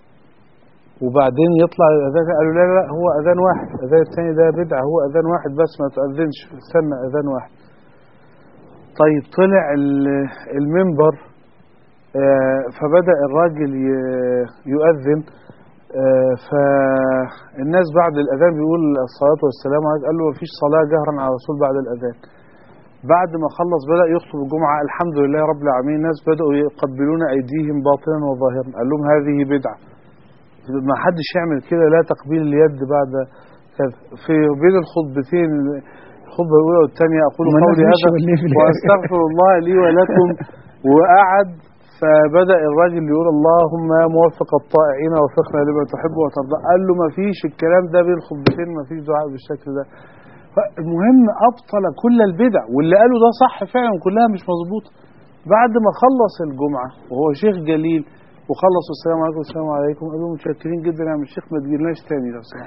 وبعدين يطلع الأذان قالوا لا لا هو أذان واحد الأذان الثاني ده بدعة هو أذان واحد بس ما تؤذنش استنى أذان واحد طيب طلع ال- المنبر آه، فبدأ الراجل ي- يؤذن آه، فالناس بعد الأذان بيقول الصلاة والسلام عليك قال له مفيش صلاة جهرا على الرسول بعد الأذان بعد ما خلص بدأ يخطب الجمعة الحمد لله رب العالمين الناس بدأوا يقبلون أيديهم باطنا وظاهرا قال لهم هذه بدعة ما حدش يعمل كده لا تقبيل اليد بعد كذا في بين الخطبتين الخطبة الأولى والثانية أقول وما قولي الناس هذا ماشية بالليل في الآخر. وأستغفر الله لي ولكم وقعد فبدأ الراجل يقول اللهم يا موفق الطائعين وفقنا لما تحب وترضى قال له ما فيش الكلام ده بين الخطبتين ما فيش دعاء بالشكل ده المهم أبطل كل البدع واللي قاله ده صح فعلا كلها مش مظبوطة بعد ما خلص الجمعة وهو شيخ جليل وخلص السلام عليكم السلام عليكم قالوا متشكرين جدا يا عم الشيخ ما تجيلناش تاني لو سمحت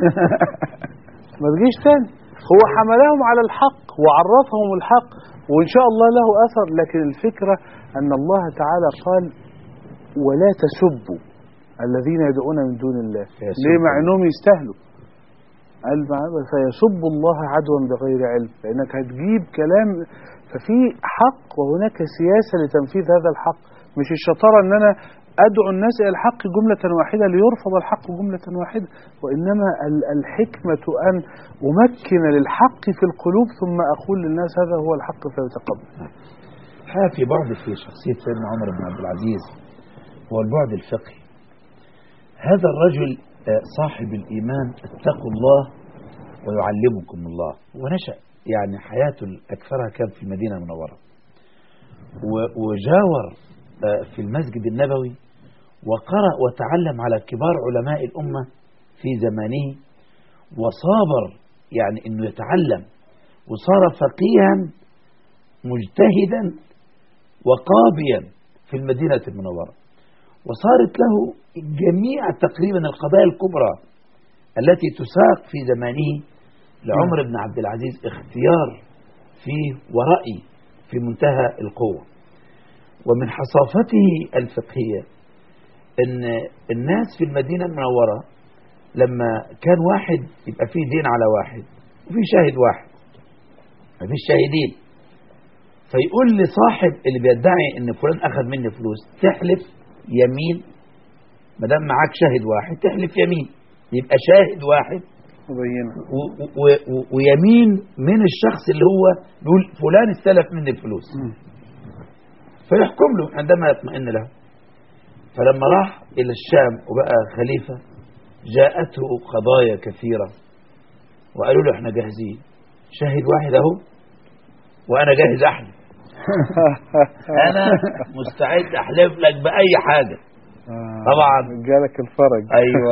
ما تجيش تاني هو حملهم على الحق وعرفهم الحق وإن شاء الله له أثر لكن الفكرة أن الله تعالى قال ولا تسبوا الذين يدعون من دون الله يسبوا. ليه مع أنهم يستاهلوا قال معاه فيسب الله عدوا بغير علم لأنك هتجيب كلام ففي حق وهناك سياسة لتنفيذ هذا الحق مش الشطارة أن أنا أدعو الناس إلى الحق جملة واحدة ليرفض الحق جملة واحدة وإنما ال- الحكمة أن أمكن للحق في القلوب ثم أقول للناس هذا هو الحق فيتقبل الحقيقة في بعد في شخصية سيدنا عمر بن عبد العزيز هو البعد الفقهي هذا الرجل آه، صاحب الإيمان اتقوا الله ويعلمكم الله ونشأ يعني حياته أكثرها كان في المدينة المنورة و- وجاور آه، في المسجد النبوي وقرأ وتعلم على كبار علماء الأمة في زمانه وصابر يعني أنه يتعلم وصار فقيها مجتهدا وقاضيا في المدينة المنورة وصارت له جميع تقريبا القضايا الكبرى التي تساق في زمانه لعمر بن عبد العزيز اختيار فيه ورأي في منتهى القوة ومن حصافته الفقهية ان الناس في المدينة المنورة لما كان واحد يبقى فيه دين على واحد وفي شاهد واحد مفيش شاهدين فيقول لصاحب اللي بيدعي ان فلان اخذ مني فلوس تحلف يمين ما دام معاك شاهد واحد تحلف يمين يبقى شاهد واحد مبينة و- و- و- ويمين من الشخص اللي هو بيقول فلان استلف مني الفلوس فيحكم له عندما يطمئن له فلما راح إلى الشام وبقى خليفة جاءته قضايا كثيرة وقالوا له احنا جاهزين شاهد واحد اهو وانا جاهز احلف انا مستعد احلف لك باي حاجة طبعا. جالك الفرج ايوه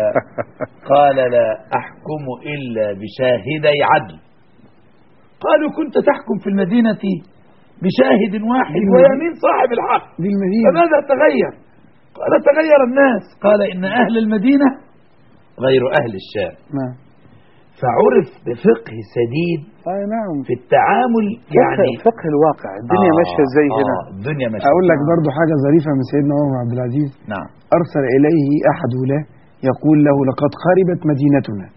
قال لا احكم الا بشاهدي عدل قالوا كنت تحكم في المدينة بشاهد واحد ويمين صاحب الحق دي المدينة فماذا تغير قال تغير الناس قال إن أهل المدينة غير أهل الشام نعم فعرف بفقه سديد اي نعم في التعامل يعني فقه, فقه الواقع الدنيا آه، ماشيه ازاي آه، هنا الدنيا ماشية أقول لك برضو حاجة ظريفة من سيدنا عمر بن عبد العزيز نعم أرسل إليه أحد ولاة يقول له لقد خربت مدينتنا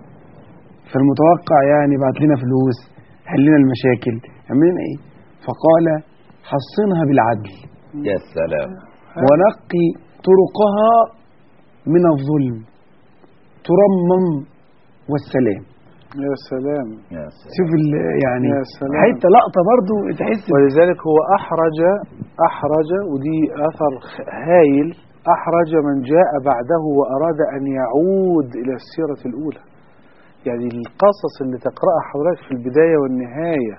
فالمتوقع يعني بعت لنا فلوس حل لنا المشاكل اعمل لنا إيه فقال حصنها بالعدل يا سلام ونقي طرقها من الظلم ترمم والسلام يا سلام يا سلام شوف ال- يعني يا سلام. حته لقطه برضو تحس ولذلك هو احرج احرج ودي اثر خ- هايل احرج من جاء بعده واراد ان يعود الى السيره الاولى يعني القصص اللي تقراها حضرتك في البدايه والنهايه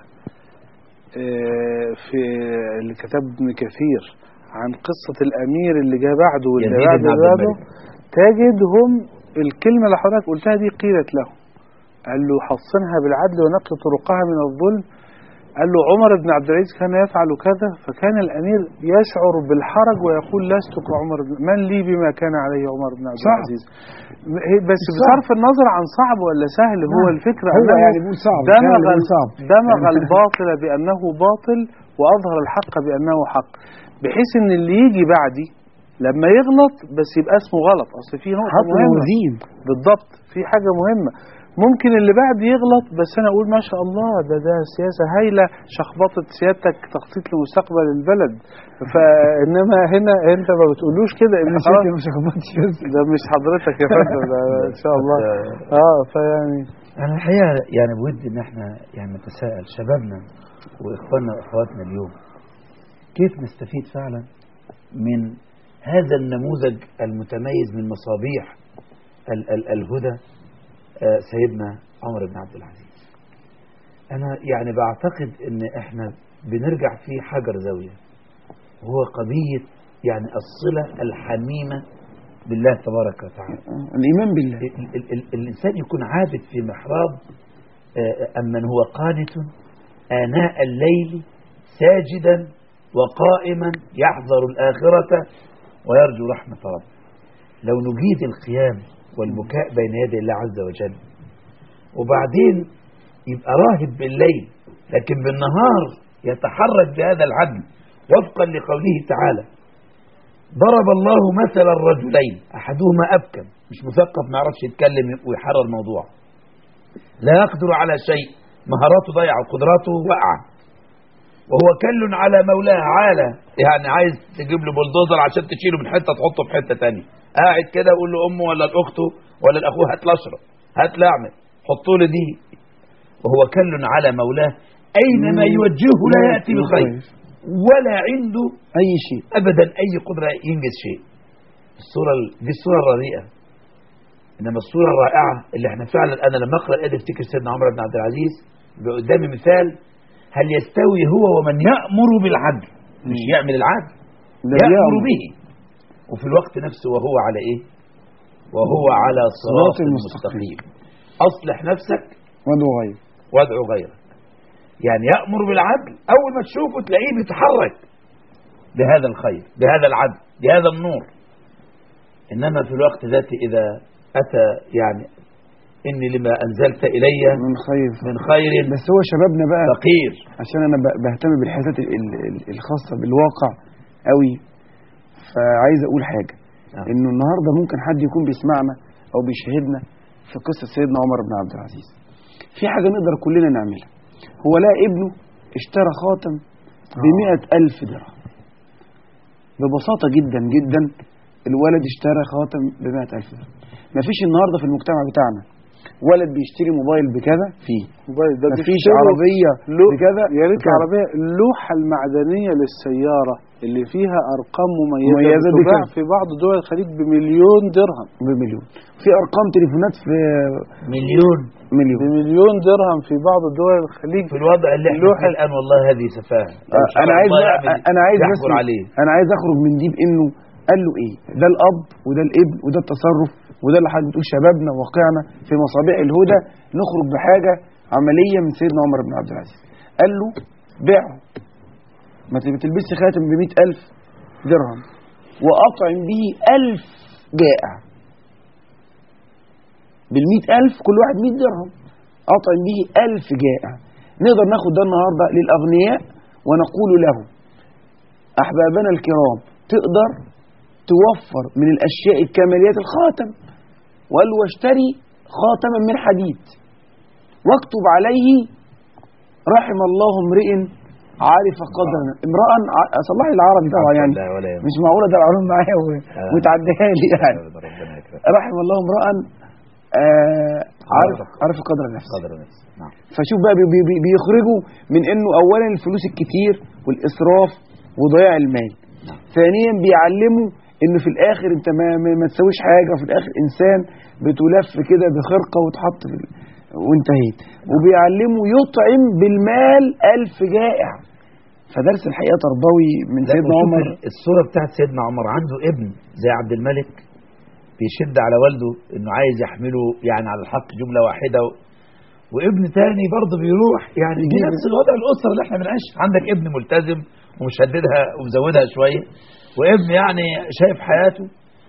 آه، في اللي كتب ابن كثير عن قصه الامير اللي جاء بعده واللي يزيد بعد بن عبد بعده الملك. تجدهم الكلمه اللي حضرتك قلتها دي قيلت له قال له حصنها بالعدل ونقل طرقها من الظلم قال له عمر بن عبد العزيز كان يفعل كذا فكان الامير يشعر بالحرج ويقول لست كعمر بن من لي بما كان عليه عمر بن عبد صعب. العزيز م- هي- بس صعب. بصرف النظر عن صعب ولا سهل هو نعم. الفكره هو أنه يعني بيقول صعب دمغ فعلا بيقول ال- صعب دمغ يعني- الباطل بانه باطل واظهر الحق بانه حق بحيث ان اللي يجي بعدي لما يغلط بس يبقى اسمه غلط اصل في نقطه حط مهمه موازين بالضبط في حاجة مهمة ممكن اللي بعد يغلط بس انا اقول ما شاء الله ده ده سياسة هايلة شخبطة سيادتك تخطيط لمستقبل البلد فانما هنا انت ما بتقولوش كده ان انا خلاص شكلي مش هخبطش بس ده مش حضرتك يا فندم ده ان شاء الله اه فيعني أنا الحقيقة يعني بودي إن إحنا يعني نتساءل شبابنا وإخواننا وأخواتنا اليوم كيف نستفيد فعلا من هذا النموذج المتميز من مصابيح ال ال الهدى آه، سيدنا عمر بن عبد العزيز أنا يعني بعتقد إن إحنا بنرجع في حجر زاوية وهو قضية يعني الصلة الحميمة بالله تبارك وتعالى آه، الايمان بالله ال- ال- ال- الإنسان يكون عابد في محراب آه، أمن هو قانت آناء الليل ساجدا وقائما يحذر الآخرة ويرجو رحمة ربه لو نجيد القيام والبكاء بين يدي الله عز وجل وبعدين يبقى راهب بالليل لكن بالنهار يتحرك بهذا العدل وفقا لقوله تعالى ضرب الله مثل الرجلين احدهما ابكم مش مثقف ما يعرفش يتكلم ويحرر الموضوع لا يقدر على شيء مهاراته ضيعة وقدراته واقعة وهو كل على مولاه عالة يعني عايز تجيب له بلدوزر عشان تشيله من حتة تحطه في حتة تانية قاعد كده يقول له أمه ولا لأخته ولا لأخوه هات لي أشرب هات لي أعمل حطوا لي دي وهو كل على مولاه أينما يوجهه لا يأتي بخير ولا عنده أي شيء ابدا اي قدره ينجز شيء الصوره ال- دي الصوره الرديئه انما الصوره الرائعه اللي احنا فعلا انا لما اقرا الايه دي افتكر سيدنا عمر بن عبد العزيز يبقى قدامي مثال هل يستوي هو ومن يامر بالعدل مش يعمل العدل ده يامر يأمر. به وفي الوقت نفسه وهو على ايه وهو على صراط صراط المستقيم اصلح نفسك وادعو غير وادعو غيرك يعني يأمر بالعدل أول ما تشوفه تلاقيه بيتحرك بهذا الخير بهذا العدل بهذا النور إنما في الوقت ذاته إذا أتى يعني إني لما أنزلت إلي من خير من خير بس هو شبابنا بقى فقير عشان انا ب- بهتم بالحاجات ال- ال- ال- الخاصه بالواقع قوي فعايز اقول حاجه نعم. انه النهارده ممكن حد يكون بيسمعنا او بيشاهدنا في قصه سيدنا عمر بن عبد العزيز في حاجه نقدر كلنا نعملها هو لا ابنه اشترى خاتم بمئة ألف درهم ببساطة جدا جدا الولد اشترى خاتم بمئة ألف درهم مفيش النهاردة في المجتمع بتاعنا ولد بيشتري موبايل بكذا فيه موبايل ده مفيش بيشتروا عربية لو بكذا يا ريت بكذا. العربية اللوحة المعدنية للسيارة اللي فيها أرقام مميزة, مميزة بتباع بكذا. في بعض دول الخليج بمليون درهم بمليون في ارقام تليفونات في مليون مليون بمليون درهم في بعض دول الخليج في الوضع اللي احنا اللوحة- فيه الآن والله هذه سفاهة لو آه، شاء انا عايز الله يعمل- انا عايز بس يحفر عليه انا عايز اخرج من دي بانه قال له ايه ده الاب وده الابن وده التصرف وده اللي حضرتك بتقول شبابنا واقعنا في مصابيح الهدى نخرج بحاجه عمليه من سيدنا عمر بن عبد العزيز قال له بيعه ما ت- ما تلبسش خاتم ب ألف درهم وأطعم به ألف جائع بالمئة ألف كل واحد مئة درهم أطعم به ألف جائع نقدر ناخد ده النهاردة للأغنياء ونقول لهم أحبابنا الكرام تقدر توفر من الأشياء الكماليات الخاتم وقال له واشتري خاتما من حديد واكتب عليه رحم الله امرئ عارف قدر امرأ ع- صلاح العربي طبعا يعني لا ولا يهمك. مش معقولة ده العلوم معايا و- آه. وتعديها لي يعني ربنا يكرمك رحم الله امرأ آه عارف عارف. عارف قدر نفسه قدر نفسه نعم فشوف بقى بي بي بيخرجوا من انه اولا الفلوس الكتير والاسراف وضياع المال ثانيا بيعلموا انه في الاخر انت ما, ما, ما تسويش حاجه وفي الاخر انسان بتلف كده بخرقه وتحط في ال- وانتهيت وبيعلموا يطعم بالمال ألف جائع فدرس الحقيقه تربوي من لا، سيدنا وشوف عمر ال- الصورة بتاعت سيدنا عمر عنده ابن زي عبد الملك بيشد على والده انه عايز يحمله يعني على الحق جملة واحدة و... وابن تاني برضه بيروح يعني دي يجيب- نفس الوضع الأسرة اللي احنا بنعيش عندك ابن ملتزم ومشددها ومزودها شوية وابن يعني شايف حياته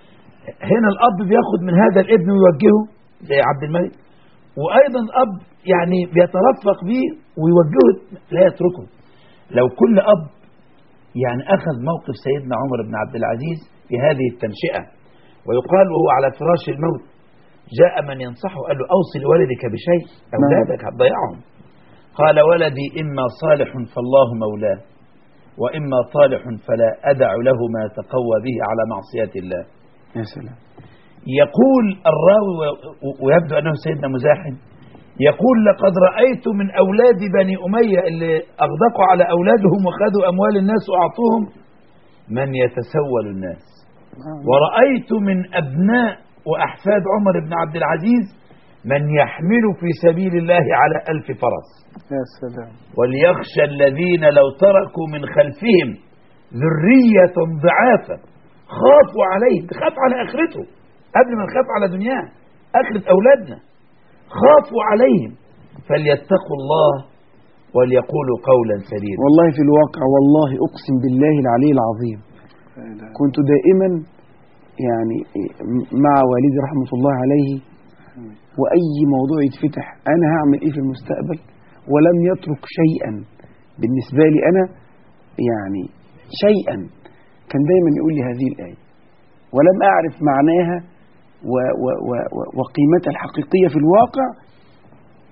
هنا الأب بياخد من هذا الابن ويوجهه زي عبد الملك وأيضا الأب يعني بيترفق بيه ويوجهه لا يتركه لو كل أب يعني أخذ موقف سيدنا عمر بن عبد العزيز في هذه التنشئة ويقال وهو على فراش الموت جاء من ينصحه قال له أوصي لولدك بشيء أولادك هتضيعهم قال ولدي إما صالح فالله مولاه وإما طالح فلا أدع له ما يتقوى به على معصية الله يا سلام يقول الراوي و- ويبدو أنه سيدنا مزاحم يقول لقد رأيت من أولاد بني أمية اللي أغدقوا على أولادهم وخذوا أموال الناس وأعطوهم من يتسول الناس ورأيت من أبناء وأحفاد عمر بن عبد العزيز من يحمل في سبيل الله على ألف فرس يا سلام وليخشى الذين لو تركوا من خلفهم ذرية ضعافا خافوا عليه خاف على آخرته قبل ما نخاف على دنياه آخرة أولادنا خافوا عليهم فليتقوا الله وليقولوا قولا سديدا والله في الواقع والله أقسم بالله العلي العظيم لا إله إلا كنت دائما يعني مع والدي رحمة الله عليه وأي موضوع يتفتح أنا هعمل إيه في المستقبل ولم يترك شيئا بالنسبة لي أنا يعني شيئا كان دايما يقول لي هذه الآية ولم أعرف معناها و و و و وقيمتها الحقيقية في الواقع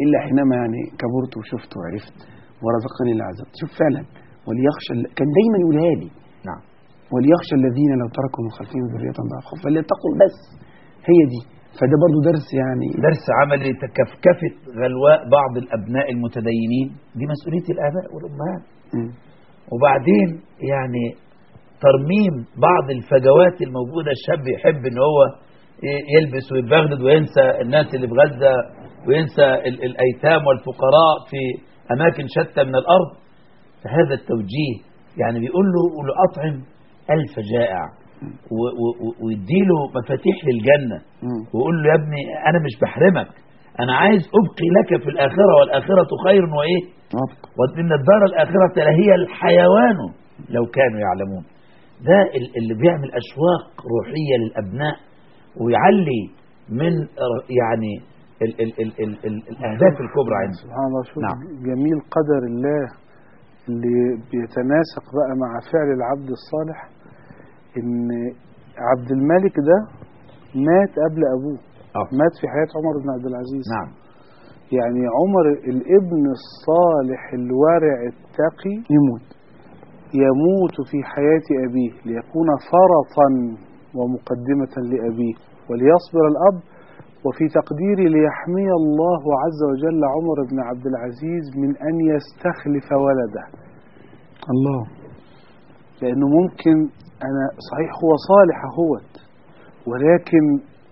الا حينما يعني كبرت وشفت وعرفت ورزقني اللي عزت شوف فعلا وليخشى ال- كان دايما يقولها لي نعم وليخشى الذين لو تركوا من خلفهم ذرية ضعفا فليتقوا بس هي دي فده برضو درس يعني درس عملي تكفكفة غلواء بعض الأبناء المتدينين دي مسؤولية الآباء والأمهات مم. وبعدين يعني ترميم بعض الفجوات الموجودة الشاب يحب ان هو ي- يلبس ويتبغدد وينسى الناس اللي في غزة وينسى ال- الأيتام والفقراء في أماكن شتى من الأرض فهذا التوجيه يعني بيقول له قول له أطعم ألف جائع و- و- و- ويديله مفاتيح للجنة مم. ويقول له يا ابني أنا مش بحرمك أنا عايز أبقي لك في الآخرة والآخرة خير وإيه أبقى. وإن الدار الآخرة لهي الحيوان لو كانوا يعلمون ده ال- اللي بيعمل أشواق روحية للأبناء ويعلي من ر- يعني ال ال ال ال ال الأهداف الكبرى عنده سبحان الله شوف نعم. جميل قدر الله اللي بيتناسق بقى مع فعل العبد الصالح ان عبد الملك ده مات قبل ابوه آه. مات في حياة عمر بن عبد العزيز نعم يعني عمر الابن الصالح الورع التقي يموت يموت في حياة أبيه ليكون فرطا ومقدمة لأبيه وليصبر الأب وفي تقديري ليحمي الله عز وجل عمر بن عبد العزيز من أن يستخلف ولده الله لأنه ممكن أنا صحيح هو صالح اهوت ولكن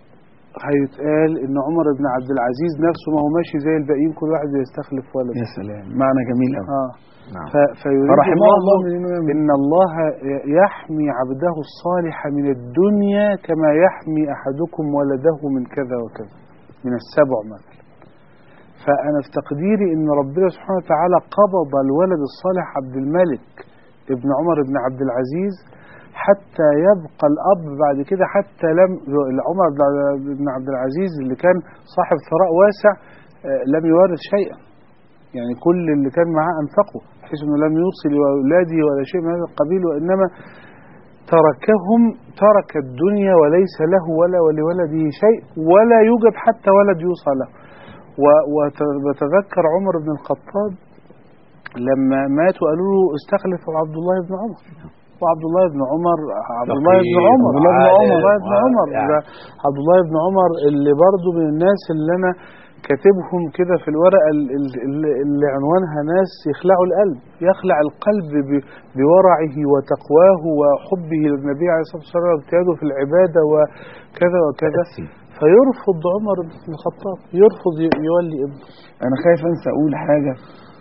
هيتقال إن عمر بن عبد العزيز نفسه ما هو ماشي زي الباقيين كل واحد بيستخلف ولده يا سلام معنى جميل قوي آه نعم ف- فيريد فرحمه الله الله من إنه يعمل. إن الله يحمي عبده الصالح من الدنيا كما يحمي أحدكم ولده من كذا وكذا من السبع مثلا فأنا في تقديري إن ربنا سبحانه وتعالى قبض الولد الصالح عبد الملك ابن عمر بن عبد العزيز حتى يبقى الأب بعد كده حتى لم عمر بن عبد العزيز اللي كان صاحب ثراء واسع آه، لم يورث شيئا يعني كل اللي كان معاه أنفقه بحيث أنه لم يوصي لأولاده ولا شيء من هذا القبيل وإنما تركهم ترك الدنيا وليس له ولا ولولده شيء ولا يوجد حتى ولد يوصى له و- وت- وتذكر عمر بن الخطاب لما مات وقالوا له استخلف عبد الله بن عمر وعبد الله بن عمر عبد الله بن فقيه عمر عبد الله بن وعالم عمر عبد الله بن عمر يعني. ده عبد الله بن عمر اللي برضه من الناس اللي انا كاتبهم كده في الورقه ال- ال- ال- اللي عنوانها ناس يخلعوا القلب يخلع القلب ب- بورعه وتقواه وحبه للنبي عليه الصلاه والسلام واجتهاده في العباده وكذا وكذا تأسي. فيرفض عمر بن الخطاب يرفض ي- يولي ابنه انا خايف انسى اقول حاجه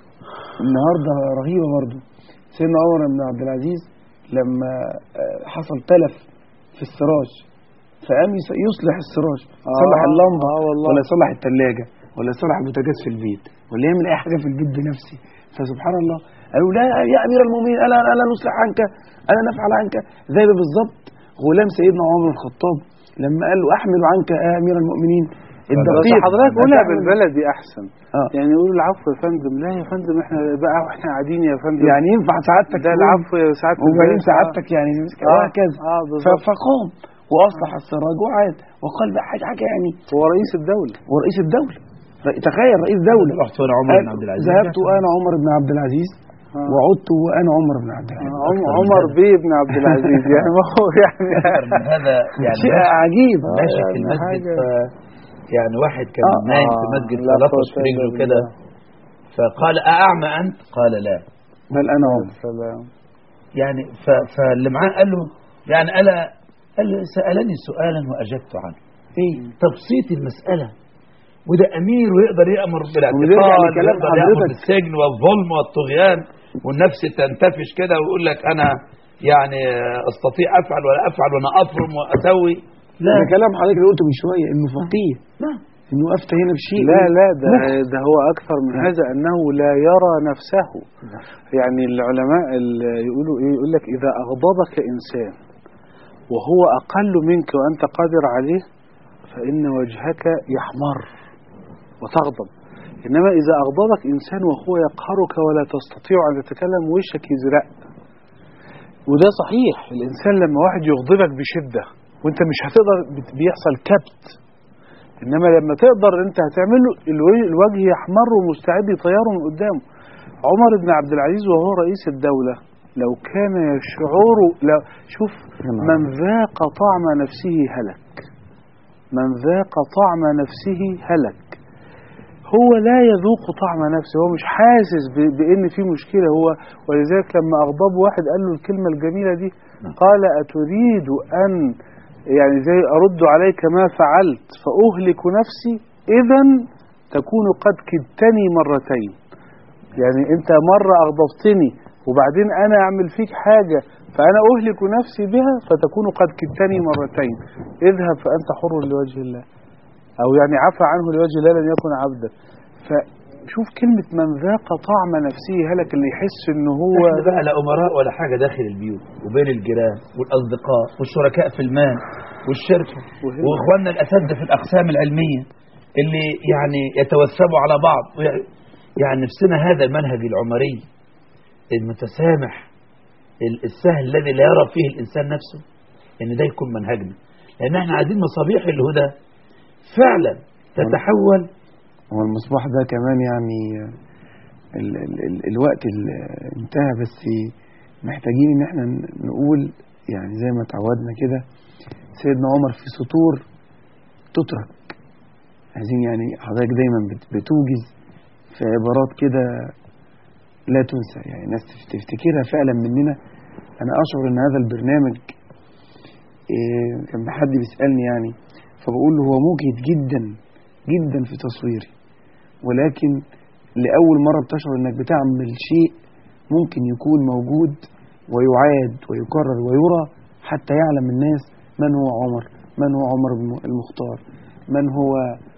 النهارده رهيبه برضو سيدنا عمر بن عبد العزيز لما آه، حصل تلف في السراج فقام يص- يصلح السراج يصلح آه، اللمبه آه والله. ولا يصلح الثلاجه ولا يصلح البوتاجاز في البيت ولا يعمل اي حاجه في البيت بنفسي فسبحان الله قالوا لا يا امير المؤمنين الا الا نصلح عنك الا نفعل عنك زي ما بالظبط غلام سيدنا عمر بن الخطاب لما قال له احمل عنك يا امير المؤمنين بس الدقيق حضرتك قولها هتعمل- بالبلدي احسن اه يعني يقول العفو يا فندم لا يا فندم احنا بقى واحنا قاعدين يا فندم يعني ينفع سعادتك ده تقول العفو يا سعاده وبعدين الباشا. سعادتك يعني آه. وهكذا اه ف- بالظبط فقام واصلح السراج وعاد وقال بقى حاجه حاجه يعني هو رئيس الدوله ورئيس الدوله ر- تخيل رئيس دوله رحت وانا عمر قال بن عبد العزيز ذهبت وانا عمر بن عبد العزيز آه. وعدت وانا عمر بن عبد العزيز عم- عمر بيه بن عبد العزيز يعني ما هو يعني أكثر من هذا يعني شيء عجيب ماشي في يعني المسجد حاجة- ف يعني واحد كان آه، نايم في آه، مسجد لا فلطش قوة في إلا رجله كده بالله. فقال أأعمى أنت؟ قال لا بل انا عمر سلام يعني ف- فاللي معاه قال له يعني ألا قال له سألني سؤالا وأجبت عنه ايه تبسيط المسألة وده أمير ويقدر يأمر ونرجع بالاعتقال لكلام ويقدر يأمر حضرتك. بالسجن والظلم والطغيان والنفس تنتفش كده ويقول لك أنا يعني أستطيع أفعل ولا أفعل وأنا أفرم وأسوي لا ده كلام حضرتك اللي قلته من شويه انه فقيه نعم انه افتى هنا بشيء لا لا ده مخ. ده هو اكثر من هذا انه لا يرى نفسه يعني العلماء اللي يقولوا ايه يقول لك اذا اغضبك انسان وهو اقل منك وانت قادر عليه فان وجهك يحمر وتغضب انما اذا اغضبك انسان وهو يقهرك ولا تستطيع ان تتكلم وشك يزرق وده صحيح الانسان لما واحد يغضبك بشده وانت مش هتقدر بت- بيحصل كبت انما لما تقدر انت هتعمله الو- الوجه يحمر ومستعد يطيره من قدامه عمر بن عبد العزيز وهو رئيس الدولة لو كان يشعر لو شوف من ذاق طعم نفسه هلك من ذاق طعم نفسه هلك هو لا يذوق طعم نفسه هو مش حاسس ب- بان في مشكله هو ولذلك لما اغضب واحد قال له الكلمه الجميله دي قال اتريد ان يعني زي ارد عليك ما فعلت فاهلك نفسي اذا تكون قد كدتني مرتين يعني انت مره اغضبتني وبعدين انا اعمل فيك حاجه فانا اهلك نفسي بها فتكون قد كدتني مرتين اذهب فانت حر لوجه الله او يعني عفى عنه لوجه الله لن يكن عبدا فشوف كلمة من ذاق طعم نفسه هلك اللي يحس ان هو احنا بقى لا امراء ولا حاجه داخل البيوت وبين الجيران والاصدقاء والشركاء في المال والشركه وهنا- واخواننا الاساتذه في الاقسام العلميه اللي يعني يتوثبوا على بعض ويع- يعني نفسنا هذا المنهج العمري المتسامح ال- السهل الذي لا يرى فيه الانسان نفسه ان ده يكون منهجنا لان احنا عايزين مصابيح الهدى فعلا تتحول هو المصباح ده كمان يعني ال ال ال الوقت ال- انتهى بس محتاجين ان احنا ن- نقول يعني زي ما تعودنا كده سيدنا عمر في سطور تترك عايزين يعني حضرتك دايما بت- بتوجز في عبارات كده لا تنسى يعني الناس تف- تفتكرها فعلا مننا انا اشعر ان هذا البرنامج إيه، كان حد بيسالني يعني فبقول له هو مجهد جدا جدا في تصويري ولكن لأول مرة بتشعر إنك بتعمل شيء ممكن يكون موجود ويعاد ويكرر ويرى حتى يعلم الناس من هو عمر من هو عمر بن المختار من هو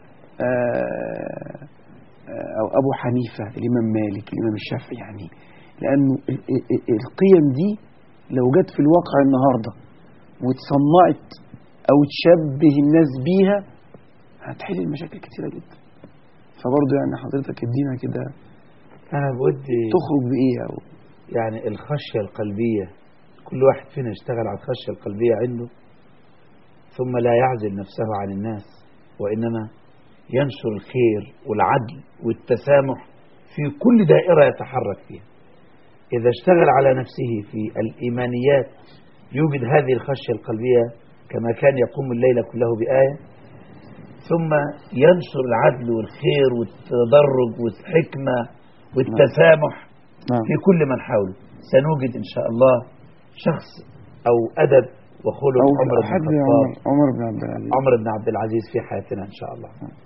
آه، آه، أو أبو حنيفة الإمام مالك الإمام الشافعي يعني لأنه ال- ال- ال- القيم دي لو جت في الواقع النهاردة واتصنعت أو تشبه الناس بيها هتحل المشاكل كتيرة جدا فبرضه يعني حضرتك ادينا كده انا بودي تخرج بإيه أو يعني الخشية القلبية كل واحد فينا يشتغل على الخشية القلبية عنده ثم لا يعزل نفسه عن الناس وإنما ينشر الخير والعدل والتسامح في كل دائرة يتحرك فيها إذا اشتغل على نفسه في الإيمانيات يوجد هذه الخشية القلبية كما كان يقوم الليل كله بآية ثم ينشر العدل والخير والتدرج والحكمة والتسامح نعم في كل من حوله سنوجد إن شاء الله شخص أو أدب وخلق أو عمر بن حد الخطاب عمر, عمر بن عبد العزيز عمر بن عبد العزيز في حياتنا إن شاء الله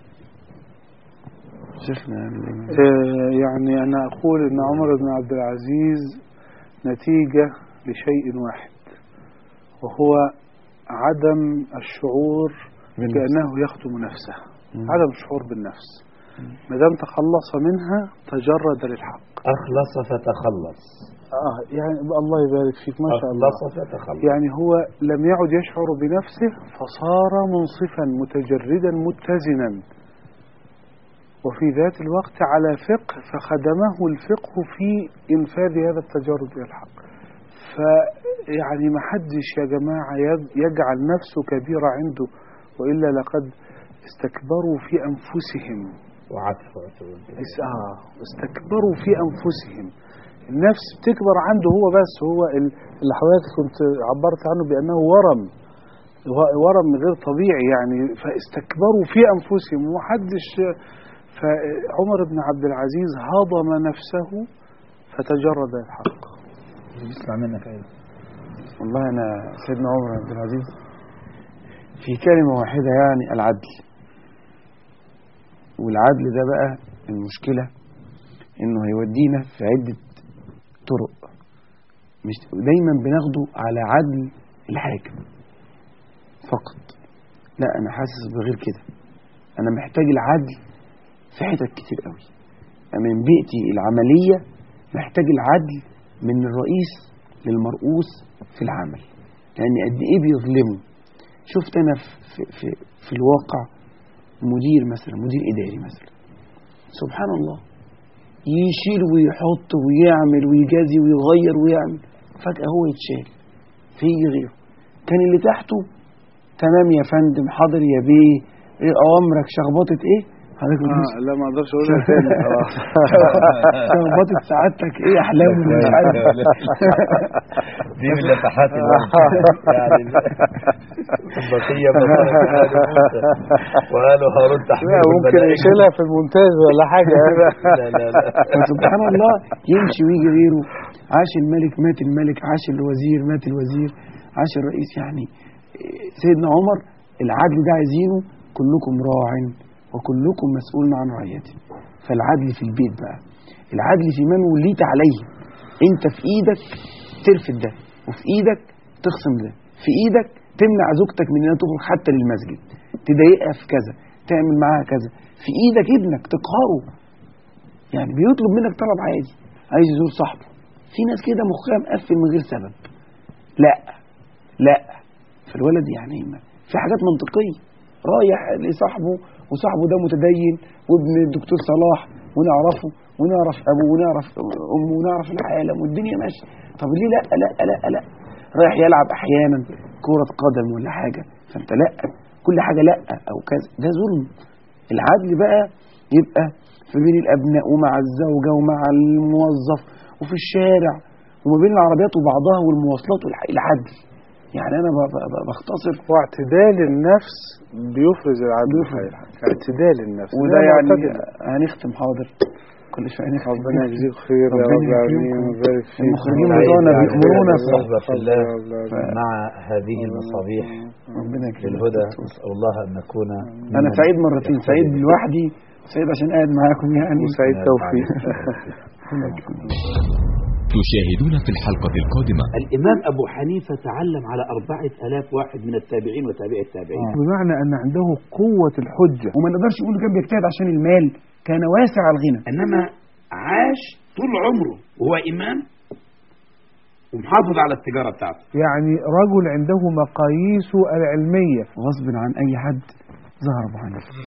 شيخنا يعني آه، يعني أنا أقول أن عمر بن عبد العزيز نتيجة لشيء واحد وهو عدم الشعور بالنفس. بأنه يخدم نفسه مم. عدم الشعور بالنفس ما دام تخلص منها تجرد للحق أخلص فتخلص آه يعني الله يبارك فيك ما شاء الله أخلص فتخلص يعني هو لم يعد يشعر بنفسه فصار منصفا متجردا متزنا وفي ذات الوقت على فقه فخدمه الفقه في إنفاذ هذا التجرد إلى الحق فيعني ما حدش يا جماعة يج- يجعل نفسه كبيرة عنده وإلا لقد استكبروا في أنفسهم وعطف وعطف اس- آه استكبروا في أنفسهم النفس بتكبر عنده هو بس هو ال- اللي حضرتك كنت عبرت عنه بأنه ورم و- ورم غير طبيعي يعني فاستكبروا في أنفسهم ومحدش فعمر بن عبد العزيز هضم نفسه فتجرد الحق يسمع منك أيضا والله أنا سيدنا عمر بن عبد العزيز في كلمة واحدة يعني العدل والعدل ده بقى المشكلة إنه هيودينا في عدة طرق مش دايما بناخده على عدل الحاكم فقط لا أنا حاسس بغير كده أنا محتاج العدل في حتت كتير قوي من بيئتي العملية محتاج العدل من الرئيس للمرؤوس في العمل لأن قد إيه بيظلموا شفت أنا في, في, في, في الواقع مدير مثلا مدير إداري مثلا سبحان الله يشيل ويحط ويعمل ويجازي ويغير ويعمل فجأة هو يتشال فيجي غيره كان اللي تحته تمام يا فندم حاضر يا بيه ايه اوامرك شخبطه ايه حضرتك بتقول آه لا ما اقدرش اقولها تاني خلاص شخبطه سعادتك ايه احلام اللي مش عارف دي من لفحات الوقت يعني البقية بطلت آل موسى وآل هارون لا تحميل ممكن يشيلها في المونتاج ولا حاجه لا لا لا فسبحان الله يمشي ويجي غيره عاش الملك مات الملك عاش الوزير مات الوزير عاش الرئيس يعني إيه، سيدنا عمر العدل ده عايزينه كلكم راع وكلكم مسؤول عن رعيته فالعدل في البيت بقى العدل في من وليت عليه انت في ايدك ترفد ده وفي ايدك تخصم ده في ايدك تمنع زوجتك من انها تخرج حتى للمسجد تضايقها في كذا تعمل معاها كذا في ايدك ابنك تقهره يعني بيطلب منك طلب عادي عايز يزور صاحبه في ناس كده مخها مقفل من غير سبب لا لا فالولد يعني ما في حاجات منطقيه رايح لصاحبه وصاحبه ده متدين وابن الدكتور صلاح ونعرفه ونعرف ابوه ونعرف امه ونعرف العالم والدنيا ماشيه طب ليه لا لا لا لا رايح يلعب احيانا كره قدم ولا حاجه فانت لا كل حاجه لا او كذا ده ظلم العدل بقى يبقى في بين الابناء ومع الزوجه ومع الموظف وفي الشارع وما بين العربيات وبعضها والمواصلات والح- العدل يعني انا ب- ب- ب- بختصر واعتدال النفس بيفرز العدل بيفرز. اعتدال النفس وده لا يعني معتدل. هنختم حاضر كل شويه هنختم ربنا يجزيك خير يا ربنا رب العالمين يكرمكم. ويبارك فيك المخرجين سعيد بتوعنا يعني بيأمرونا بالصحبة في الله ف- مع هذه المصابيح ربنا يكرمك للهدى نسأل الله أن نكون انا ممن سعيد مرتين يقتدي سعيد به. لوحدي سعيد عشان قاعد معاكم يعني وسعيد توفيق تشاهدون في الحلقة القادمة الإمام أبو حنيفة تعلم على أربعة ألاف واحد من التابعين وتابعي التابعين بمعنى ان عنده قوة الحجة وما نقدرش نقول كان بيجتهد عشان المال كان واسع الغنى إنما عاش طول عمره وهو إمام ومحافظ على التجارة بتاعته يعني رجل عنده مقاييس العلمية غصب عن اي حد ظهر ابو حنيفه